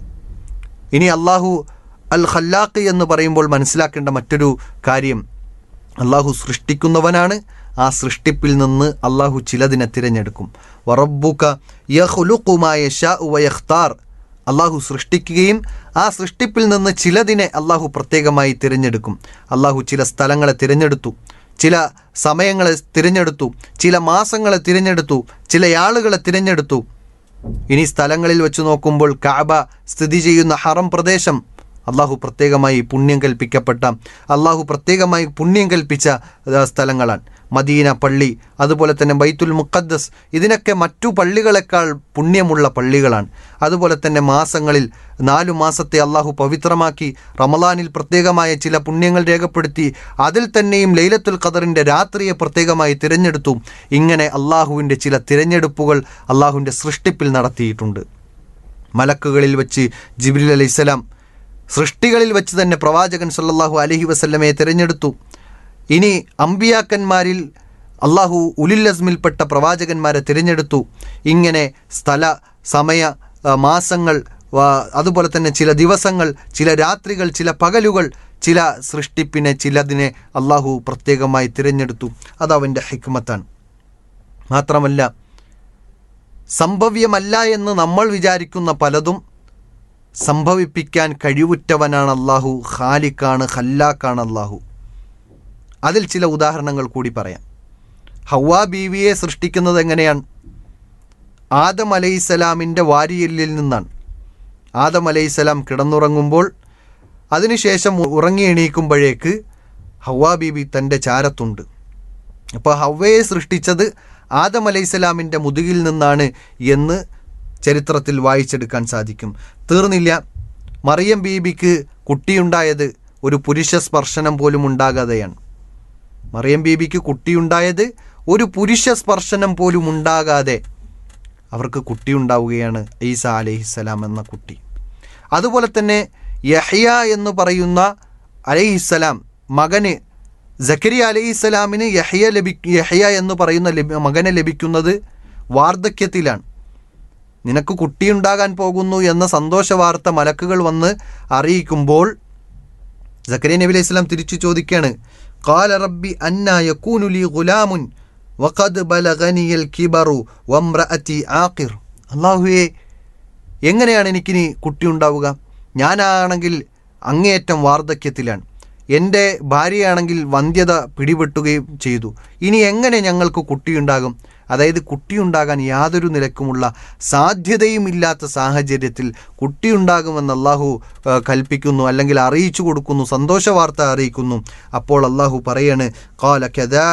E: ഇനി അള്ളാഹു അൽ ഖല്ലാഖ് എന്ന് പറയുമ്പോൾ മനസ്സിലാക്കേണ്ട മറ്റൊരു കാര്യം അള്ളാഹു സൃഷ്ടിക്കുന്നവനാണ് ആ സൃഷ്ടിപ്പിൽ നിന്ന് അള്ളാഹു ചിലതിനെ തിരഞ്ഞെടുക്കും വറബുക യഹ്ലുഖുമായ ഷാ വയഖ്താർ അള്ളാഹു സൃഷ്ടിക്കുകയും ആ സൃഷ്ടിപ്പിൽ നിന്ന് ചിലതിനെ അള്ളാഹു പ്രത്യേകമായി തിരഞ്ഞെടുക്കും അള്ളാഹു ചില സ്ഥലങ്ങളെ തിരഞ്ഞെടുത്തു ചില സമയങ്ങളെ തിരഞ്ഞെടുത്തു ചില മാസങ്ങളെ തിരഞ്ഞെടുത്തു ചില ആളുകളെ തിരഞ്ഞെടുത്തു ഇനി സ്ഥലങ്ങളിൽ വെച്ച് നോക്കുമ്പോൾ കാബ സ്ഥിതി ചെയ്യുന്ന ഹറം പ്രദേശം അള്ളാഹു പ്രത്യേകമായി പുണ്യം കൽപ്പിക്കപ്പെട്ട അള്ളാഹു പ്രത്യേകമായി പുണ്യം കൽപ്പിച്ച ആ, സ്ഥലങ്ങളാണ് മദീന പള്ളി അതുപോലെ തന്നെ ബൈത്തുൽ മുഖദ്ദസ് ഇതിനൊക്കെ മറ്റു പള്ളികളെക്കാൾ പുണ്യമുള്ള പള്ളികളാണ് അതുപോലെ തന്നെ മാസങ്ങളിൽ നാലു മാസത്തെ അള്ളാഹു പവിത്രമാക്കി റമലാനിൽ പ്രത്യേകമായ ചില പുണ്യങ്ങൾ രേഖപ്പെടുത്തി അതിൽ തന്നെയും ലൈലത്തുൽ ഖദറിൻ്റെ രാത്രിയെ പ്രത്യേകമായി തിരഞ്ഞെടുത്തു ഇങ്ങനെ അള്ളാഹുവിൻ്റെ ചില തിരഞ്ഞെടുപ്പുകൾ അള്ളാഹുവിൻ്റെ സൃഷ്ടിപ്പിൽ നടത്തിയിട്ടുണ്ട് മലക്കുകളിൽ വെച്ച് ജിബ്രിൽ അലൈഹിസ്സലാം സൃഷ്ടികളിൽ വെച്ച് തന്നെ പ്രവാചകൻ സല്ലല്ലാഹു അലൈഹി വസല്ലമയെ തിരഞ്ഞെടുത്തു ഇനി അമ്പിയാക്കന്മാരിൽ അള്ളാഹു ഉലിൽ അസ്മിൽപ്പെട്ട പ്രവാചകന്മാരെ തിരഞ്ഞെടുത്തു ഇങ്ങനെ സ്ഥല സമയ ആ, മാസങ്ങൾ ആ, അതുപോലെ തന്നെ ചില ദിവസങ്ങൾ ചില രാത്രികൾ ചില പകലുകൾ ചില സൃഷ്ടിപ്പിനെ ചിലതിനെ അള്ളാഹു പ്രത്യേകമായി തിരഞ്ഞെടുത്തു അത് അവൻ്റെ ഹിക്മത്താണ് മാത്രമല്ല സംഭവ്യമല്ല എന്ന് നമ്മൾ വിചാരിക്കുന്ന പലതും സംഭവിപ്പിക്കാൻ കഴിവുറ്റവനാണ് അള്ളാഹു ഖാലിക്കാണ് ഖല്ലാക്കാണ് അള്ളാഹു അതിൽ ചില ഉദാഹരണങ്ങൾ കൂടി പറയാം ഹവ്വാ ബീവിയെ സൃഷ്ടിക്കുന്നത് എങ്ങനെയാണ് ആദം അലൈസലാമിൻ്റെ വാരിയല്ലിൽ നിന്നാണ് ആദം അലൈസലാം കിടന്നുറങ്ങുമ്പോൾ അതിനുശേഷം ഉറങ്ങി എണീക്കുമ്പോഴേക്ക് ഹവ്വാ ബീബി തൻ്റെ ചാരത്തുണ്ട് അപ്പോൾ ഹവ്വയെ സൃഷ്ടിച്ചത് ആദം അലൈസലാമിൻ്റെ മുതുകിൽ നിന്നാണ് എന്ന് ചരിത്രത്തിൽ വായിച്ചെടുക്കാൻ സാധിക്കും തീർന്നില്ല മറിയം ബീബിക്ക് കുട്ടിയുണ്ടായത് ഒരു പുരുഷ സ്പർശനം പോലും ഉണ്ടാകാതെയാണ് മറിയം ബീബിക്ക് കുട്ടിയുണ്ടായത് ഒരു പുരുഷ സ്പർശനം പോലും ഉണ്ടാകാതെ അവർക്ക് കുട്ടിയുണ്ടാവുകയാണ് ഈസ അലൈഹിസ്സലാം എന്ന കുട്ടി അതുപോലെ തന്നെ യഹ്യ എന്ന് പറയുന്ന അലൈഹിസ്സലാം മകന് ജക്കരിയ അലൈഹി ഇസ്ലാമിന് യഹ്യ ലഭി യഹ്യ എന്ന് പറയുന്ന ലഭി മകനെ ലഭിക്കുന്നത് വാർദ്ധക്യത്തിലാണ് നിനക്ക് കുട്ടിയുണ്ടാകാൻ പോകുന്നു എന്ന സന്തോഷ വാർത്ത മലക്കുകൾ വന്ന് അറിയിക്കുമ്പോൾ ജക്കരിയ നബി അലൈഹി സ്വലാം തിരിച്ചു ചോദിക്കുകയാണ് കാല റബ്ബി അന്ന യക്കൂനു ലി ഗുലാമുൻ വഖദ് ബലഗനിയൽ കിബറു വംറഅതി ആഖിർ അല്ലാഹുവേ എങ്ങനെയാണ് എനിക്കിനി കുട്ടി ഉണ്ടാവുക ഞാനാണെങ്കിൽ അങ്ങേയറ്റം വാർദ്ധക്യത്തിലാണ് എൻ്റെ ഭാര്യയാണെങ്കിൽ വന്ധ്യത പിടിപെട്ടുകയും ചെയ്തു ഇനി എങ്ങനെ ഞങ്ങൾക്ക് കുട്ടിയുണ്ടാകും അതായത് കുട്ടിയുണ്ടാകാൻ യാതൊരു നിലക്കുമുള്ള സാധ്യതയും ഇല്ലാത്ത സാഹചര്യത്തിൽ കുട്ടിയുണ്ടാകുമെന്ന് അള്ളാഹു ആ, കൽപ്പിക്കുന്നു അല്ലെങ്കിൽ അറിയിച്ചു കൊടുക്കുന്നു സന്തോഷ വാർത്ത അറിയിക്കുന്നു അപ്പോൾ അള്ളാഹു പറയാണ് കാല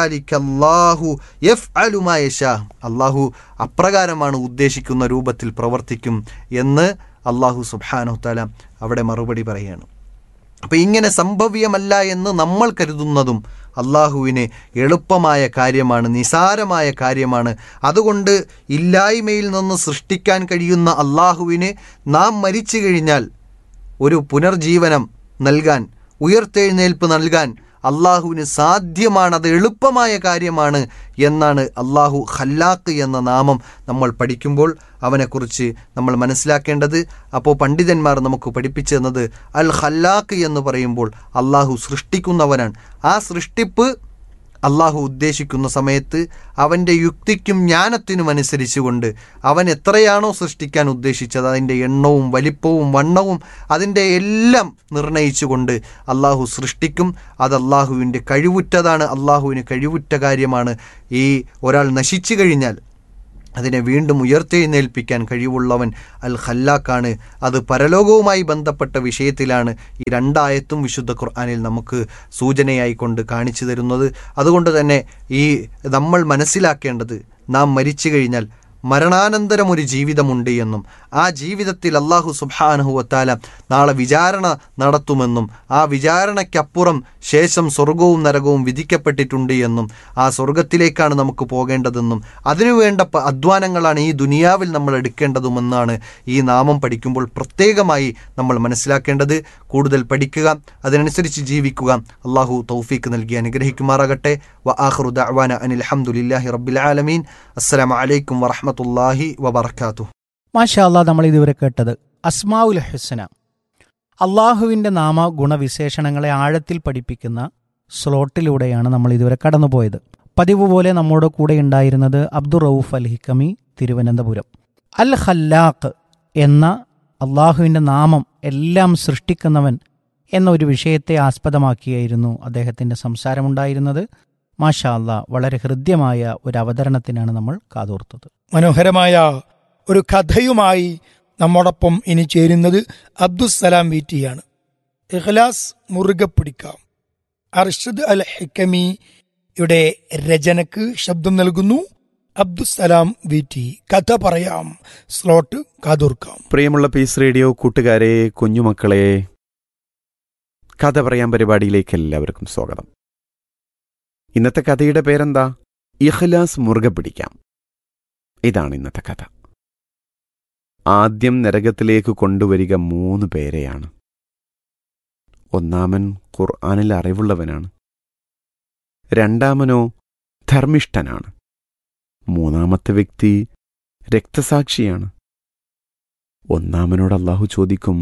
E: അല്ലാഹു എഫ് അലുമായഷാ അള്ളാഹു അപ്രകാരമാണ് ഉദ്ദേശിക്കുന്ന രൂപത്തിൽ പ്രവർത്തിക്കും എന്ന് അള്ളാഹു സുബാനു താല അവിടെ മറുപടി പറയുകയാണ് അപ്പം ഇങ്ങനെ സംഭവ്യമല്ല എന്ന് നമ്മൾ കരുതുന്നതും അള്ളാഹുവിന് എളുപ്പമായ കാര്യമാണ് നിസാരമായ കാര്യമാണ് അതുകൊണ്ട് ഇല്ലായ്മയിൽ നിന്ന് സൃഷ്ടിക്കാൻ കഴിയുന്ന അള്ളാഹുവിന് നാം മരിച്ചു കഴിഞ്ഞാൽ ഒരു പുനർജീവനം നൽകാൻ ഉയർത്തെഴുന്നേൽപ്പ് നൽകാൻ അള്ളാഹുവിന് സാധ്യമാണ് അത് എളുപ്പമായ കാര്യമാണ് എന്നാണ് അള്ളാഹു ഖല്ലാഖ് എന്ന നാമം നമ്മൾ പഠിക്കുമ്പോൾ അവനെക്കുറിച്ച് നമ്മൾ മനസ്സിലാക്കേണ്ടത് അപ്പോൾ പണ്ഡിതന്മാർ നമുക്ക് പഠിപ്പിച്ചു തന്നത് അൽ ഖല്ലാഖ് എന്ന് പറയുമ്പോൾ അള്ളാഹു സൃഷ്ടിക്കുന്നവനാണ് ആ സൃഷ്ടിപ്പ് അള്ളാഹു ഉദ്ദേശിക്കുന്ന സമയത്ത് അവൻ്റെ യുക്തിക്കും ജ്ഞാനത്തിനും അനുസരിച്ചുകൊണ്ട് അവൻ എത്രയാണോ സൃഷ്ടിക്കാൻ ഉദ്ദേശിച്ചത് അതിൻ്റെ എണ്ണവും വലിപ്പവും വണ്ണവും അതിൻ്റെ എല്ലാം നിർണയിച്ചുകൊണ്ട് അള്ളാഹു സൃഷ്ടിക്കും അത് അള്ളാഹുവിൻ്റെ കഴിവുറ്റതാണ് അള്ളാഹുവിന് കഴിവുറ്റ കാര്യമാണ് ഈ ഒരാൾ നശിച്ചു കഴിഞ്ഞാൽ അതിനെ വീണ്ടും ഉയർത്തെഴുന്നേൽപ്പിക്കാൻ കഴിവുള്ളവൻ അൽ ഖല്ലാക്കാണ് അത് പരലോകവുമായി ബന്ധപ്പെട്ട വിഷയത്തിലാണ് ഈ രണ്ടായത്തും വിശുദ്ധ ഖുർആാനിൽ നമുക്ക് സൂചനയായി കൊണ്ട് കാണിച്ചു തരുന്നത് അതുകൊണ്ട് തന്നെ ഈ നമ്മൾ മനസ്സിലാക്കേണ്ടത് നാം മരിച്ചു കഴിഞ്ഞാൽ മരണാനന്തരം ഒരു ജീവിതമുണ്ട് എന്നും ആ ജീവിതത്തിൽ അള്ളാഹു സുബാനഹുവത്താല നാളെ വിചാരണ നടത്തുമെന്നും ആ വിചാരണയ്ക്കപ്പുറം ശേഷം സ്വർഗവും നരകവും വിധിക്കപ്പെട്ടിട്ടുണ്ട് എന്നും ആ സ്വർഗത്തിലേക്കാണ് നമുക്ക് പോകേണ്ടതെന്നും അതിനുവേണ്ട പ- അധ്വാനങ്ങളാണ് ഈ ദുനിയാവിൽ നമ്മൾ എടുക്കേണ്ടതുമെന്നാണ് ഈ നാമം പഠിക്കുമ്പോൾ പ്രത്യേകമായി നമ്മൾ മനസ്സിലാക്കേണ്ടത് കൂടുതൽ പഠിക്കുക അതിനനുസരിച്ച് ജീവിക്കുക അള്ളാഹു തൗഫീക്ക് നൽകി അനുഗ്രഹിക്കുമാറാകട്ടെ വ ആഖിറു ദഅ്വാന അനിൽ ഹംദുലില്ലാഹി റബ്ബിൽ ആലമീൻ അസ്സലാമു അലൈക്കും വറഹ്മത്തുള്ളാഹി വബറകാതുഹു
B: മാഷാ അല്ലാ നമ്മൾ ഇതുവരെ കേട്ടത് അസ്മാവുൽ ഹുസന അള്ളാഹുവിൻ്റെ നാമ ഗുണവിശേഷണങ്ങളെ ആഴത്തിൽ പഠിപ്പിക്കുന്ന സ്ലോട്ടിലൂടെയാണ് നമ്മൾ ഇതുവരെ കടന്നുപോയത് പതിവ് പോലെ നമ്മോട് കൂടെ ഉണ്ടായിരുന്നത് അബ്ദുർ റൌഫ് അൽ ഹിക്കമി തിരുവനന്തപുരം അൽ ഖല്ലാഖ് എന്ന അള്ളാഹുവിൻ്റെ നാമം എല്ലാം സൃഷ്ടിക്കുന്നവൻ എന്ന ഒരു വിഷയത്തെ ആസ്പദമാക്കിയായിരുന്നു അദ്ദേഹത്തിൻ്റെ സംസാരമുണ്ടായിരുന്നത് മാഷാ അല്ലാ വളരെ ഹൃദ്യമായ ഒരു അവതരണത്തിനാണ് നമ്മൾ കാതോർത്തത്
C: മനോഹരമായ ഒരു കഥയുമായി നമ്മോടൊപ്പം ഇനി ചേരുന്നത് അബ്ദുസലാം വീറ്റിയാണ് ഇഖ്ലാസ് മുറുകെ പിടിക്കാം അർഷദ് അൽ ഹിക്കമിയുടെ രചനക്ക് ശബ്ദം നൽകുന്നു അബ്ദുസലാം വീറ്റി കഥ പറയാം സ്ലോട്ട് കാതോർക്കാം
F: പ്രിയമുള്ള പീസ് റേഡിയോ കൂട്ടുകാരെ കുഞ്ഞുമക്കളെ കഥ പറയാൻ പരിപാടിയിലേക്ക് എല്ലാവർക്കും സ്വാഗതം ഇന്നത്തെ കഥയുടെ പേരെന്താ ഇഖ്ലാസ് മുറുകെ പിടിക്കാം ഇതാണ് ഇന്നത്തെ കഥ ആദ്യം നരകത്തിലേക്ക് കൊണ്ടുവരിക മൂന്ന് പേരെയാണ് ഒന്നാമൻ ഖുർആനിൽ അറിവുള്ളവനാണ് രണ്ടാമനോ ധർമ്മിഷ്ഠനാണ് മൂന്നാമത്തെ വ്യക്തി രക്തസാക്ഷിയാണ് ഒന്നാമനോട് അള്ളാഹു ചോദിക്കും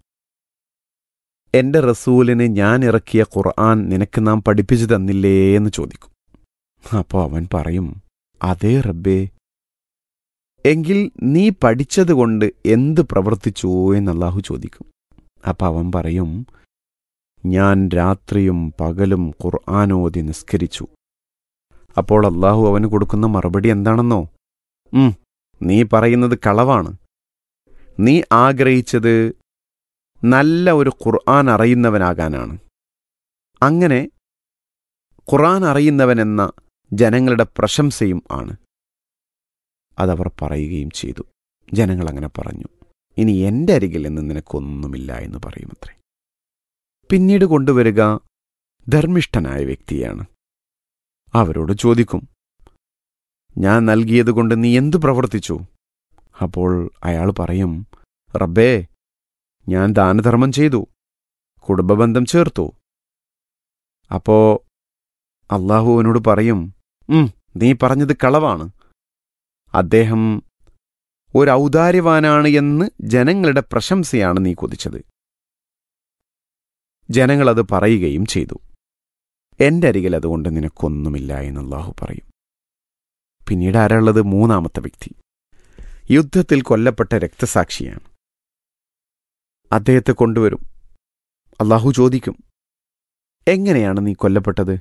F: എന്റെ റസൂലിന് ഞാൻ ഇറക്കിയ ഖുർആൻ നിനക്ക് നാം പഠിപ്പിച്ചു തന്നില്ലേ എന്ന് ചോദിക്കും അപ്പോൾ അവൻ പറയും അതേ റബ്ബേ എങ്കിൽ നീ പഠിച്ചതുകൊണ്ട് എന്ത് പ്രവർത്തിച്ചു എന്ന് അള്ളാഹു ചോദിക്കും അപ്പം അവൻ പറയും ഞാൻ രാത്രിയും പകലും ഖുർആാനോതി നിസ്കരിച്ചു അപ്പോൾ അള്ളാഹു അവന് കൊടുക്കുന്ന മറുപടി എന്താണെന്നോ ഉം നീ പറയുന്നത് കളവാണ് നീ ആഗ്രഹിച്ചത് നല്ല ഒരു ഖുർആൻ അറിയുന്നവനാകാനാണ് അങ്ങനെ ഖുർആൻ അറിയുന്നവനെന്ന ജനങ്ങളുടെ പ്രശംസയും ആണ് അതവർ പറയുകയും ചെയ്തു ജനങ്ങൾ അങ്ങനെ പറഞ്ഞു ഇനി എൻ്റെ അരികിൽ നിന്ന് നിനക്കൊന്നുമില്ല എന്ന് പറയുമത്രേ പിന്നീട് കൊണ്ടുവരിക ധർമ്മിഷ്ഠനായ വ്യക്തിയാണ് അവരോട് ചോദിക്കും ഞാൻ നൽകിയതുകൊണ്ട് നീ എന്തു പ്രവർത്തിച്ചു അപ്പോൾ അയാൾ പറയും റബ്ബേ ഞാൻ ദാനധർമ്മം ചെയ്തു കുടുംബബന്ധം ചേർത്തു അപ്പോ അള്ളാഹു അവനോട് പറയും ഉം നീ പറഞ്ഞത് കളവാണ് അദ്ദേഹം ഒരു ഔദാര്യവാനാണ് എന്ന് ജനങ്ങളുടെ പ്രശംസയാണ് നീ കൊതിച്ചത് ജനങ്ങളത് പറയുകയും ചെയ്തു എന്റെ അരികിൽ അതുകൊണ്ട് നിനക്കൊന്നുമില്ല എന്ന് അള്ളാഹു പറയും പിന്നീട് ആരാളുള്ളത് മൂന്നാമത്തെ വ്യക്തി യുദ്ധത്തിൽ കൊല്ലപ്പെട്ട രക്തസാക്ഷിയാണ് അദ്ദേഹത്തെ കൊണ്ടുവരും അള്ളാഹു ചോദിക്കും എങ്ങനെയാണ് നീ കൊല്ലപ്പെട്ടത്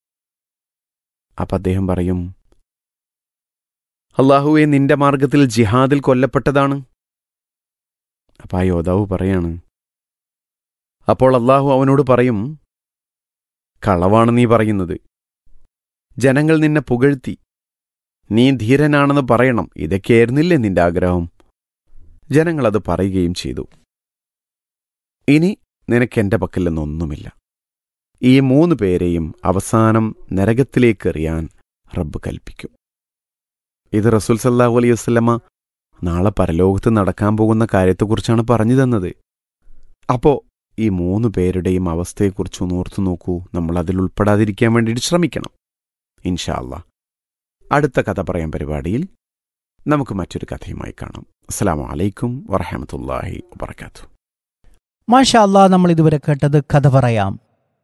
F: അപ്പൊ അദ്ദേഹം പറയും അള്ളാഹുവെ നിന്റെ മാർഗത്തിൽ ജിഹാദിൽ കൊല്ലപ്പെട്ടതാണ് അപ്പൊ ആ യോദ്ധാവ് പറയാണ് അപ്പോൾ അള്ളാഹു അവനോട് പറയും കളവാണ് നീ പറയുന്നത് ജനങ്ങൾ നിന്നെ പുകഴ്ത്തി നീ ധീരനാണെന്ന് പറയണം ഇതൊക്കെയായിരുന്നില്ലേ നിന്റെ ആഗ്രഹം ജനങ്ങളത് പറയുകയും ചെയ്തു ഇനി നിനക്ക് എന്റെ പക്കൽ നിന്നൊന്നുമില്ല ഈ മൂന്ന് പേരെയും അവസാനം നരകത്തിലേക്ക് എറിയാൻ റബ്ബ് കൽപ്പിക്കും ഇത് റസൂൽ സല്ലാഹു അലൈഹി വസ്ലമ നാളെ പരലോകത്ത് നടക്കാൻ പോകുന്ന കാര്യത്തെക്കുറിച്ചാണ് പറഞ്ഞു തന്നത് അപ്പോ ഈ മൂന്ന് പേരുടെയും അവസ്ഥയെക്കുറിച്ച് ഒന്ന് ഓർത്തു നോക്കൂ നമ്മൾ അതിൽ ഉൾപ്പെടാതിരിക്കാൻ വേണ്ടിയിട്ട് ശ്രമിക്കണം ഇൻഷാ അല്ലാ അടുത്ത കഥ പറയാൻ പരിപാടിയിൽ നമുക്ക് മറ്റൊരു കഥയുമായി കാണാം അസ്സലാമു അലൈക്കും വറഹമത്തല്ലാഹി വബർക്കാത്തു
B: മാഷാ അല്ലാ നമ്മൾ ഇതുവരെ കേട്ടത് കഥ പറയാം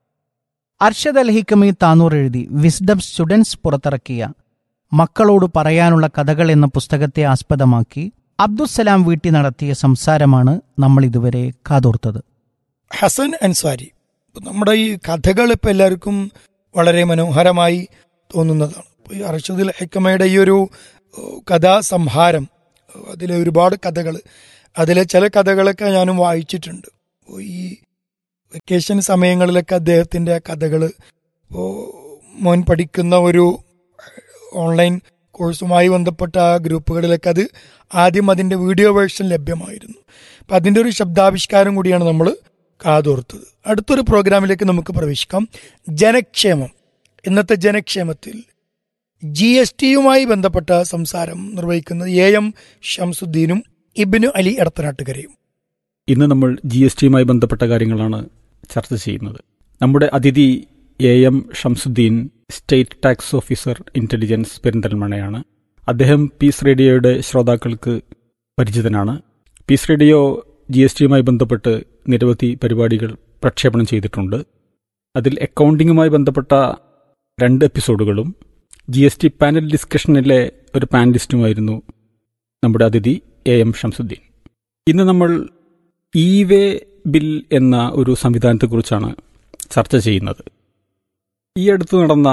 B: അർഷദ് അൽ ഹിക്കമി താനൂർ എഴുതി വിസ്ഡം സ്റ്റുഡൻസ് പുറത്തിറക്കിയ മക്കളോട് പറയാനുള്ള കഥകൾ എന്ന പുസ്തകത്തെ ആസ്പദമാക്കി അബ്ദുസലാം വീട്ടി നടത്തിയ സംസാരമാണ് നമ്മൾ ഇതുവരെ കാതോർത്തത്
C: ഹസൻ അൻസാരി ഇപ്പൊ നമ്മുടെ ഈ കഥകൾ ഇപ്പൊ എല്ലാവർക്കും വളരെ മനോഹരമായി തോന്നുന്നതാണ് ഇപ്പൊ ഈ അർഷദുൽ ഹെക്കമയുടെ ഈ ഒരു ഏഹ്, കഥാസംഹാരം ഏഹ്, അതിലെ ഒരുപാട് കഥകൾ അതിലെ ചില കഥകളൊക്കെ ഞാനും വായിച്ചിട്ടുണ്ട് അപ്പൊ ഈ വെക്കേഷൻ സമയങ്ങളിലൊക്കെ അദ്ദേഹത്തിന്റെ കഥകൾ ഇപ്പോൾ മോൻ പഠിക്കുന്ന ഒരു ഓൺലൈൻ കോഴ്സുമായി ബന്ധപ്പെട്ട ആ ഗ്രൂപ്പുകളിലൊക്കെ അത് ആദ്യം അതിന്റെ വീഡിയോ വേർഷൻ ലഭ്യമായിരുന്നു അപ്പം അതിന്റെ ഒരു ശബ്ദാവിഷ്കാരം കൂടിയാണ് നമ്മൾ കാതോർത്തത് അടുത്തൊരു പ്രോഗ്രാമിലേക്ക് നമുക്ക് പ്രവേശിക്കാം ജനക്ഷേമം ഇന്നത്തെ ജനക്ഷേമത്തിൽ ജി എസ് ടിയുമായി ബന്ധപ്പെട്ട സംസാരം നിർവഹിക്കുന്നത് എ എം ഷംസുദ്ദീനും ഇബിനു അലി എടത്തനാട്ടുകരയും
G: ഇന്ന് നമ്മൾ ജി എസ് ടിയുമായി ബന്ധപ്പെട്ട കാര്യങ്ങളാണ് ചർച്ച ചെയ്യുന്നത് നമ്മുടെ അതിഥി A M Shamsuddin state tax officer intelligence പെരിന്തൽമണ്ണയാണ് അദ്ദേഹം പീസ് റേഡിയോയുടെ ശ്രോതാക്കൾക്ക് പരിചിതനാണ് പീസ് റേഡിയോ ജി എസ് ടിയുമായി ബന്ധപ്പെട്ട് നിരവധി പരിപാടികൾ പ്രക്ഷേപണം ചെയ്തിട്ടുണ്ട് അതിൽ അക്കൗണ്ടിങ്ങുമായി ബന്ധപ്പെട്ട രണ്ട് എപ്പിസോഡുകളും ജി എസ് ടി പാനൽ ഡിസ്കഷനിലെ ഒരു പാനലിസ്റ്റുമായിരുന്നു നമ്മുടെ അതിഥി എ എം ഷംസുദ്ദീൻ ഇന്ന് നമ്മൾ ഇ വേ ബിൽ എന്ന ഒരു സംവിധാനത്തെക്കുറിച്ചാണ് ചർച്ച ചെയ്യുന്നത് ഈ അടുത്ത് നടന്ന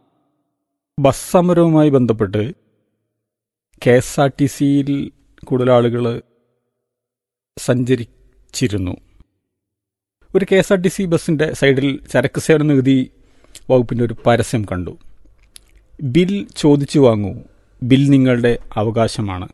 G: ബസ് സമരവുമായി ബന്ധപ്പെട്ട് കെ എസ് ആർ ടി സിയിൽ കൂടുതൽ ആളുകൾ സഞ്ചരിച്ചിരുന്നു ഒരു K S R T C ബസ്സിൻ്റെ സൈഡിൽ ചരക്ക് സേവന നികുതി വകുപ്പിൻ്റെ ഒരു പരസ്യം കണ്ടു ബിൽ ചോദിച്ചു വാങ്ങൂ ബിൽ നിങ്ങളുടെ അവകാശമാണ്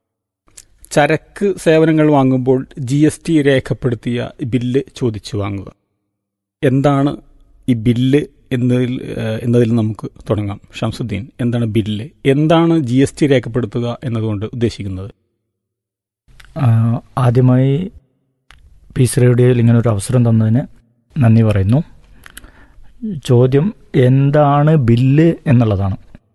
G: ചരക്ക് സേവനങ്ങൾ വാങ്ങുമ്പോൾ ജി എസ് ടി രേഖപ്പെടുത്തിയ ബില്ല് ചോദിച്ചു വാങ്ങുക എന്താണ് ഈ ബില്ല് എന്നതിൽ ഏഹ്, എന്നതിൽ നമുക്ക് തുടങ്ങാം ഷംസുദ്ദീൻ എന്താണ് ബില്ല് എന്താണ് ജി എസ് ടി രേഖപ്പെടുത്തുക എന്നതുകൊണ്ട് ഉദ്ദേശിക്കുന്നത്
H: ആ, ആദ്യമായി പീസ് റേഡിയോയിൽ ഇങ്ങനെ ഒരു അവസരം തന്നതിന് നന്ദി പറയുന്നു ചോദ്യം എന്താണ് ബില്ല് എന്നുള്ളതാണ്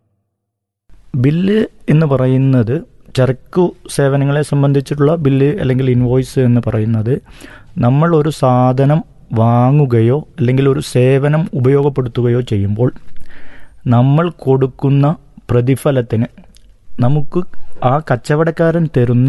H: ബില്ല് എന്ന് പറയുന്നത് ചരക്കു സേവനങ്ങളെ സംബന്ധിച്ചിട്ടുള്ള ബില്ല് അല്ലെങ്കിൽ ഇൻവോയ്സ് എന്ന് പറയുന്നത് നമ്മൾ ഒരു സാധനം വാങ്ങുകയോ അല്ലെങ്കിൽ ഒരു സേവനം ഉപയോഗപ്പെടുത്തുകയോ ചെയ്യുമ്പോൾ നമ്മൾ കൊടുക്കുന്ന പ്രതിഫലത്തിന് നമുക്ക് ആ കച്ചവടക്കാരൻ തരുന്ന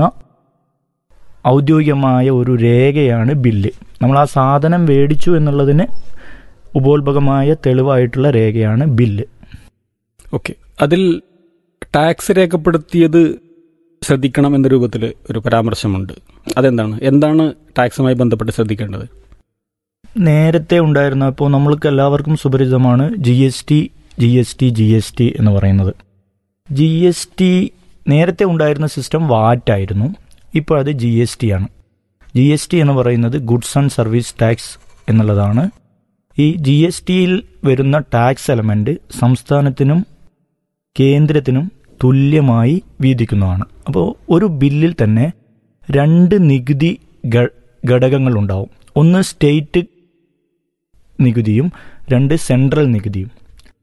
H: ഔദ്യോഗികമായ ഒരു രേഖയാണ് ബില്ല് നമ്മൾ ആ സാധനം മേടിച്ചു എന്നുള്ളതിന് ഉപോത്ഭകമായ തെളിവായിട്ടുള്ള രേഖയാണ് ബില്ല്
G: ഓക്കെ അതിൽ ടാക്സ് രേഖപ്പെടുത്തിയത് ശ്രദ്ധിക്കണം എന്ന രൂപത്തിൽ ഒരു പരാമർശമുണ്ട് അതെന്താണ് എന്താണ് ടാക്സുമായി ബന്ധപ്പെട്ട് ശ്രദ്ധിക്കേണ്ടത്
H: നേരത്തെ ഉണ്ടായിരുന്ന ഇപ്പോൾ നമ്മൾക്ക് എല്ലാവർക്കും സുപരിചിതമാണ് G S T G S T G S T എന്ന് പറയുന്നത് ജി എസ് ടി നേരത്തെ ഉണ്ടായിരുന്ന സിസ്റ്റം വാറ്റ് ആയിരുന്നു ഇപ്പോൾ അത് ജി എസ് ടി ആണ് ജി എസ് ടി എന്ന് പറയുന്നത് ഗുഡ്സ് ആൻഡ് സർവീസ് ടാക്സ് എന്നുള്ളതാണ് ഈ ജി എസ് ടിയിൽ വരുന്ന ടാക്സ് എലമെന്റ് സംസ്ഥാനത്തിനും കേന്ദ്രത്തിനും തുല്യമായി വീതിക്കുന്നതാണ് അപ്പോൾ ഒരു ബില്ലിൽ തന്നെ രണ്ട് നികുതി ഗ- ഘടകങ്ങളുണ്ടാവും ഒന്ന് സ്റ്റേറ്റ് നികുതിയും രണ്ട് സെൻട്രൽ നികുതിയും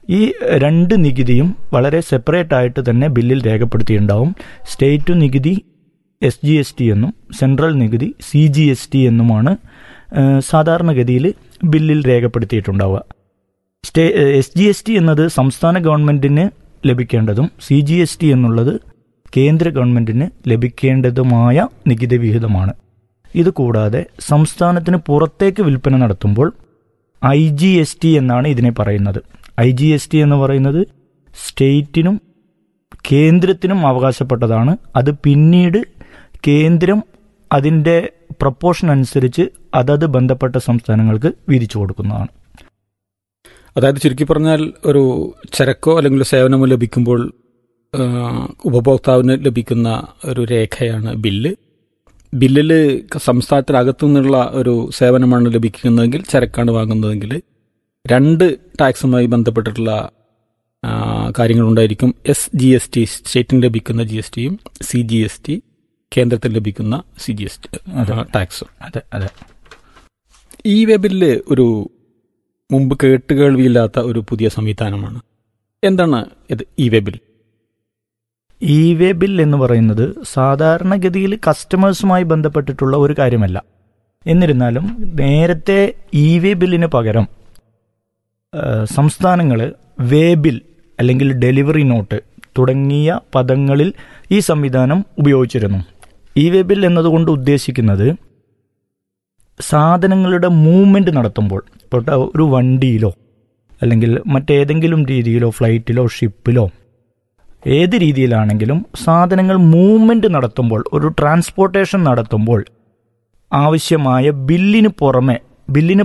H: ഈ രണ്ട് നികുതിയും വളരെ സെപ്പറേറ്റ് ആയിട്ട് തന്നെ ബില്ലിൽ രേഖപ്പെടുത്തിയിട്ടുണ്ടാവും സ്റ്റേറ്റ് നികുതി എസ് ജി എസ് ടി എന്നും സെൻട്രൽ നികുതി സി ജി എസ് ടി എന്നുമാണ് ഏഹ്, സാധാരണഗതിയിൽ ബില്ലിൽ രേഖപ്പെടുത്തിയിട്ടുണ്ടാവുക state S G S T എന്നത് സംസ്ഥാന ഗവൺമെന്റിന് ലഭിക്കേണ്ടതും സി ജി എസ് ടി എന്നുള്ളത് കേന്ദ്ര ഗവൺമെന്റിന് ലഭിക്കേണ്ടതുമായ നികുതി വിഹിതമാണ് ഇത് കൂടാതെ സംസ്ഥാനത്തിന് പുറത്തേക്ക് വിൽപ്പന നടത്തുമ്പോൾ ഐ ജി എസ് ടി എന്നാണ് ഇതിനെ പറയുന്നത് ഐ ജി എസ് ടി എന്ന് പറയുന്നത് സ്റ്റേറ്റിനും കേന്ദ്രത്തിനും അവകാശപ്പെട്ടതാണ് അത് പിന്നീട് കേന്ദ്രം അതിൻ്റെ പ്രപ്പോർഷൻ അനുസരിച്ച് അതത് ബന്ധപ്പെട്ട സംസ്ഥാനങ്ങൾക്ക് വീതിച്ചു കൊടുക്കുന്നതാണ്
G: അതായത് ചുരുക്കി പറഞ്ഞാൽ ഒരു ചരക്കോ അല്ലെങ്കിൽ സേവനമോ ലഭിക്കുമ്പോൾ ആ, ഉപഭോക്താവിന് ലഭിക്കുന്ന ഒരു രേഖയാണ് ബില്ല് ബില്ലിൽ സംസ്ഥാനത്തിനകത്തു നിന്നുള്ള ഒരു സേവനമാണ് ലഭിക്കുന്നതെങ്കിൽ ചരക്കാണ് വാങ്ങുന്നതെങ്കിൽ രണ്ട് ടാക്സുമായി ബന്ധപ്പെട്ടിട്ടുള്ള ആ, കാര്യങ്ങളുണ്ടായിരിക്കും എസ് ജി എസ് ടി സ്റ്റേറ്റിന് ലഭിക്കുന്ന ജി എസ് ടിയും സി ജി എസ് ടി കേന്ദ്രത്തിൽ ലഭിക്കുന്ന സി ജി എസ് ടി ടാക്സും
H: അതെ അതെ
G: ഈ വെബില് ഒരു മുമ്പ് കേട്ടുകേൾവിയില്ലാത്ത ഒരു പുതിയ സംവിധാനമാണ് എന്താണ് ഇത് ഈ വെബിൽ
H: ഇ വേ ബിൽ എന്ന് പറയുന്നത് സാധാരണഗതിയിൽ കസ്റ്റമേഴ്സുമായി ബന്ധപ്പെട്ടിട്ടുള്ള ഒരു കാര്യമല്ല എന്നിരുന്നാലും നേരത്തെ ഇ വേ ബില്ലിന് പകരം സംസ്ഥാനങ്ങൾ വേ ബിൽ അല്ലെങ്കിൽ ഡെലിവറി നോട്ട് തുടങ്ങിയ പദങ്ങളിൽ ഈ സംവിധാനം ഉപയോഗിച്ചിരുന്നു ഇ വേ ബിൽ എന്നതുകൊണ്ട് ഉദ്ദേശിക്കുന്നത് സാധനങ്ങളുടെ മൂവ്മെന്റ് നടത്തുമ്പോൾ ഇപ്പോൾ ഒരു വണ്ടിയിലോ അല്ലെങ്കിൽ മറ്റേതെങ്കിലും രീതിയിലോ ഫ്ലൈറ്റിലോ ഷിപ്പിലോ ഏത് രീതിയിലാണെങ്കിലും സാധനങ്ങൾ മൂവ്മെന്റ് നടത്തുമ്പോൾ ഒരു ട്രാൻസ്പോർട്ടേഷൻ നടത്തുമ്പോൾ ആവശ്യമായ ബില്ലിന് പുറമെ ബില്ലിന്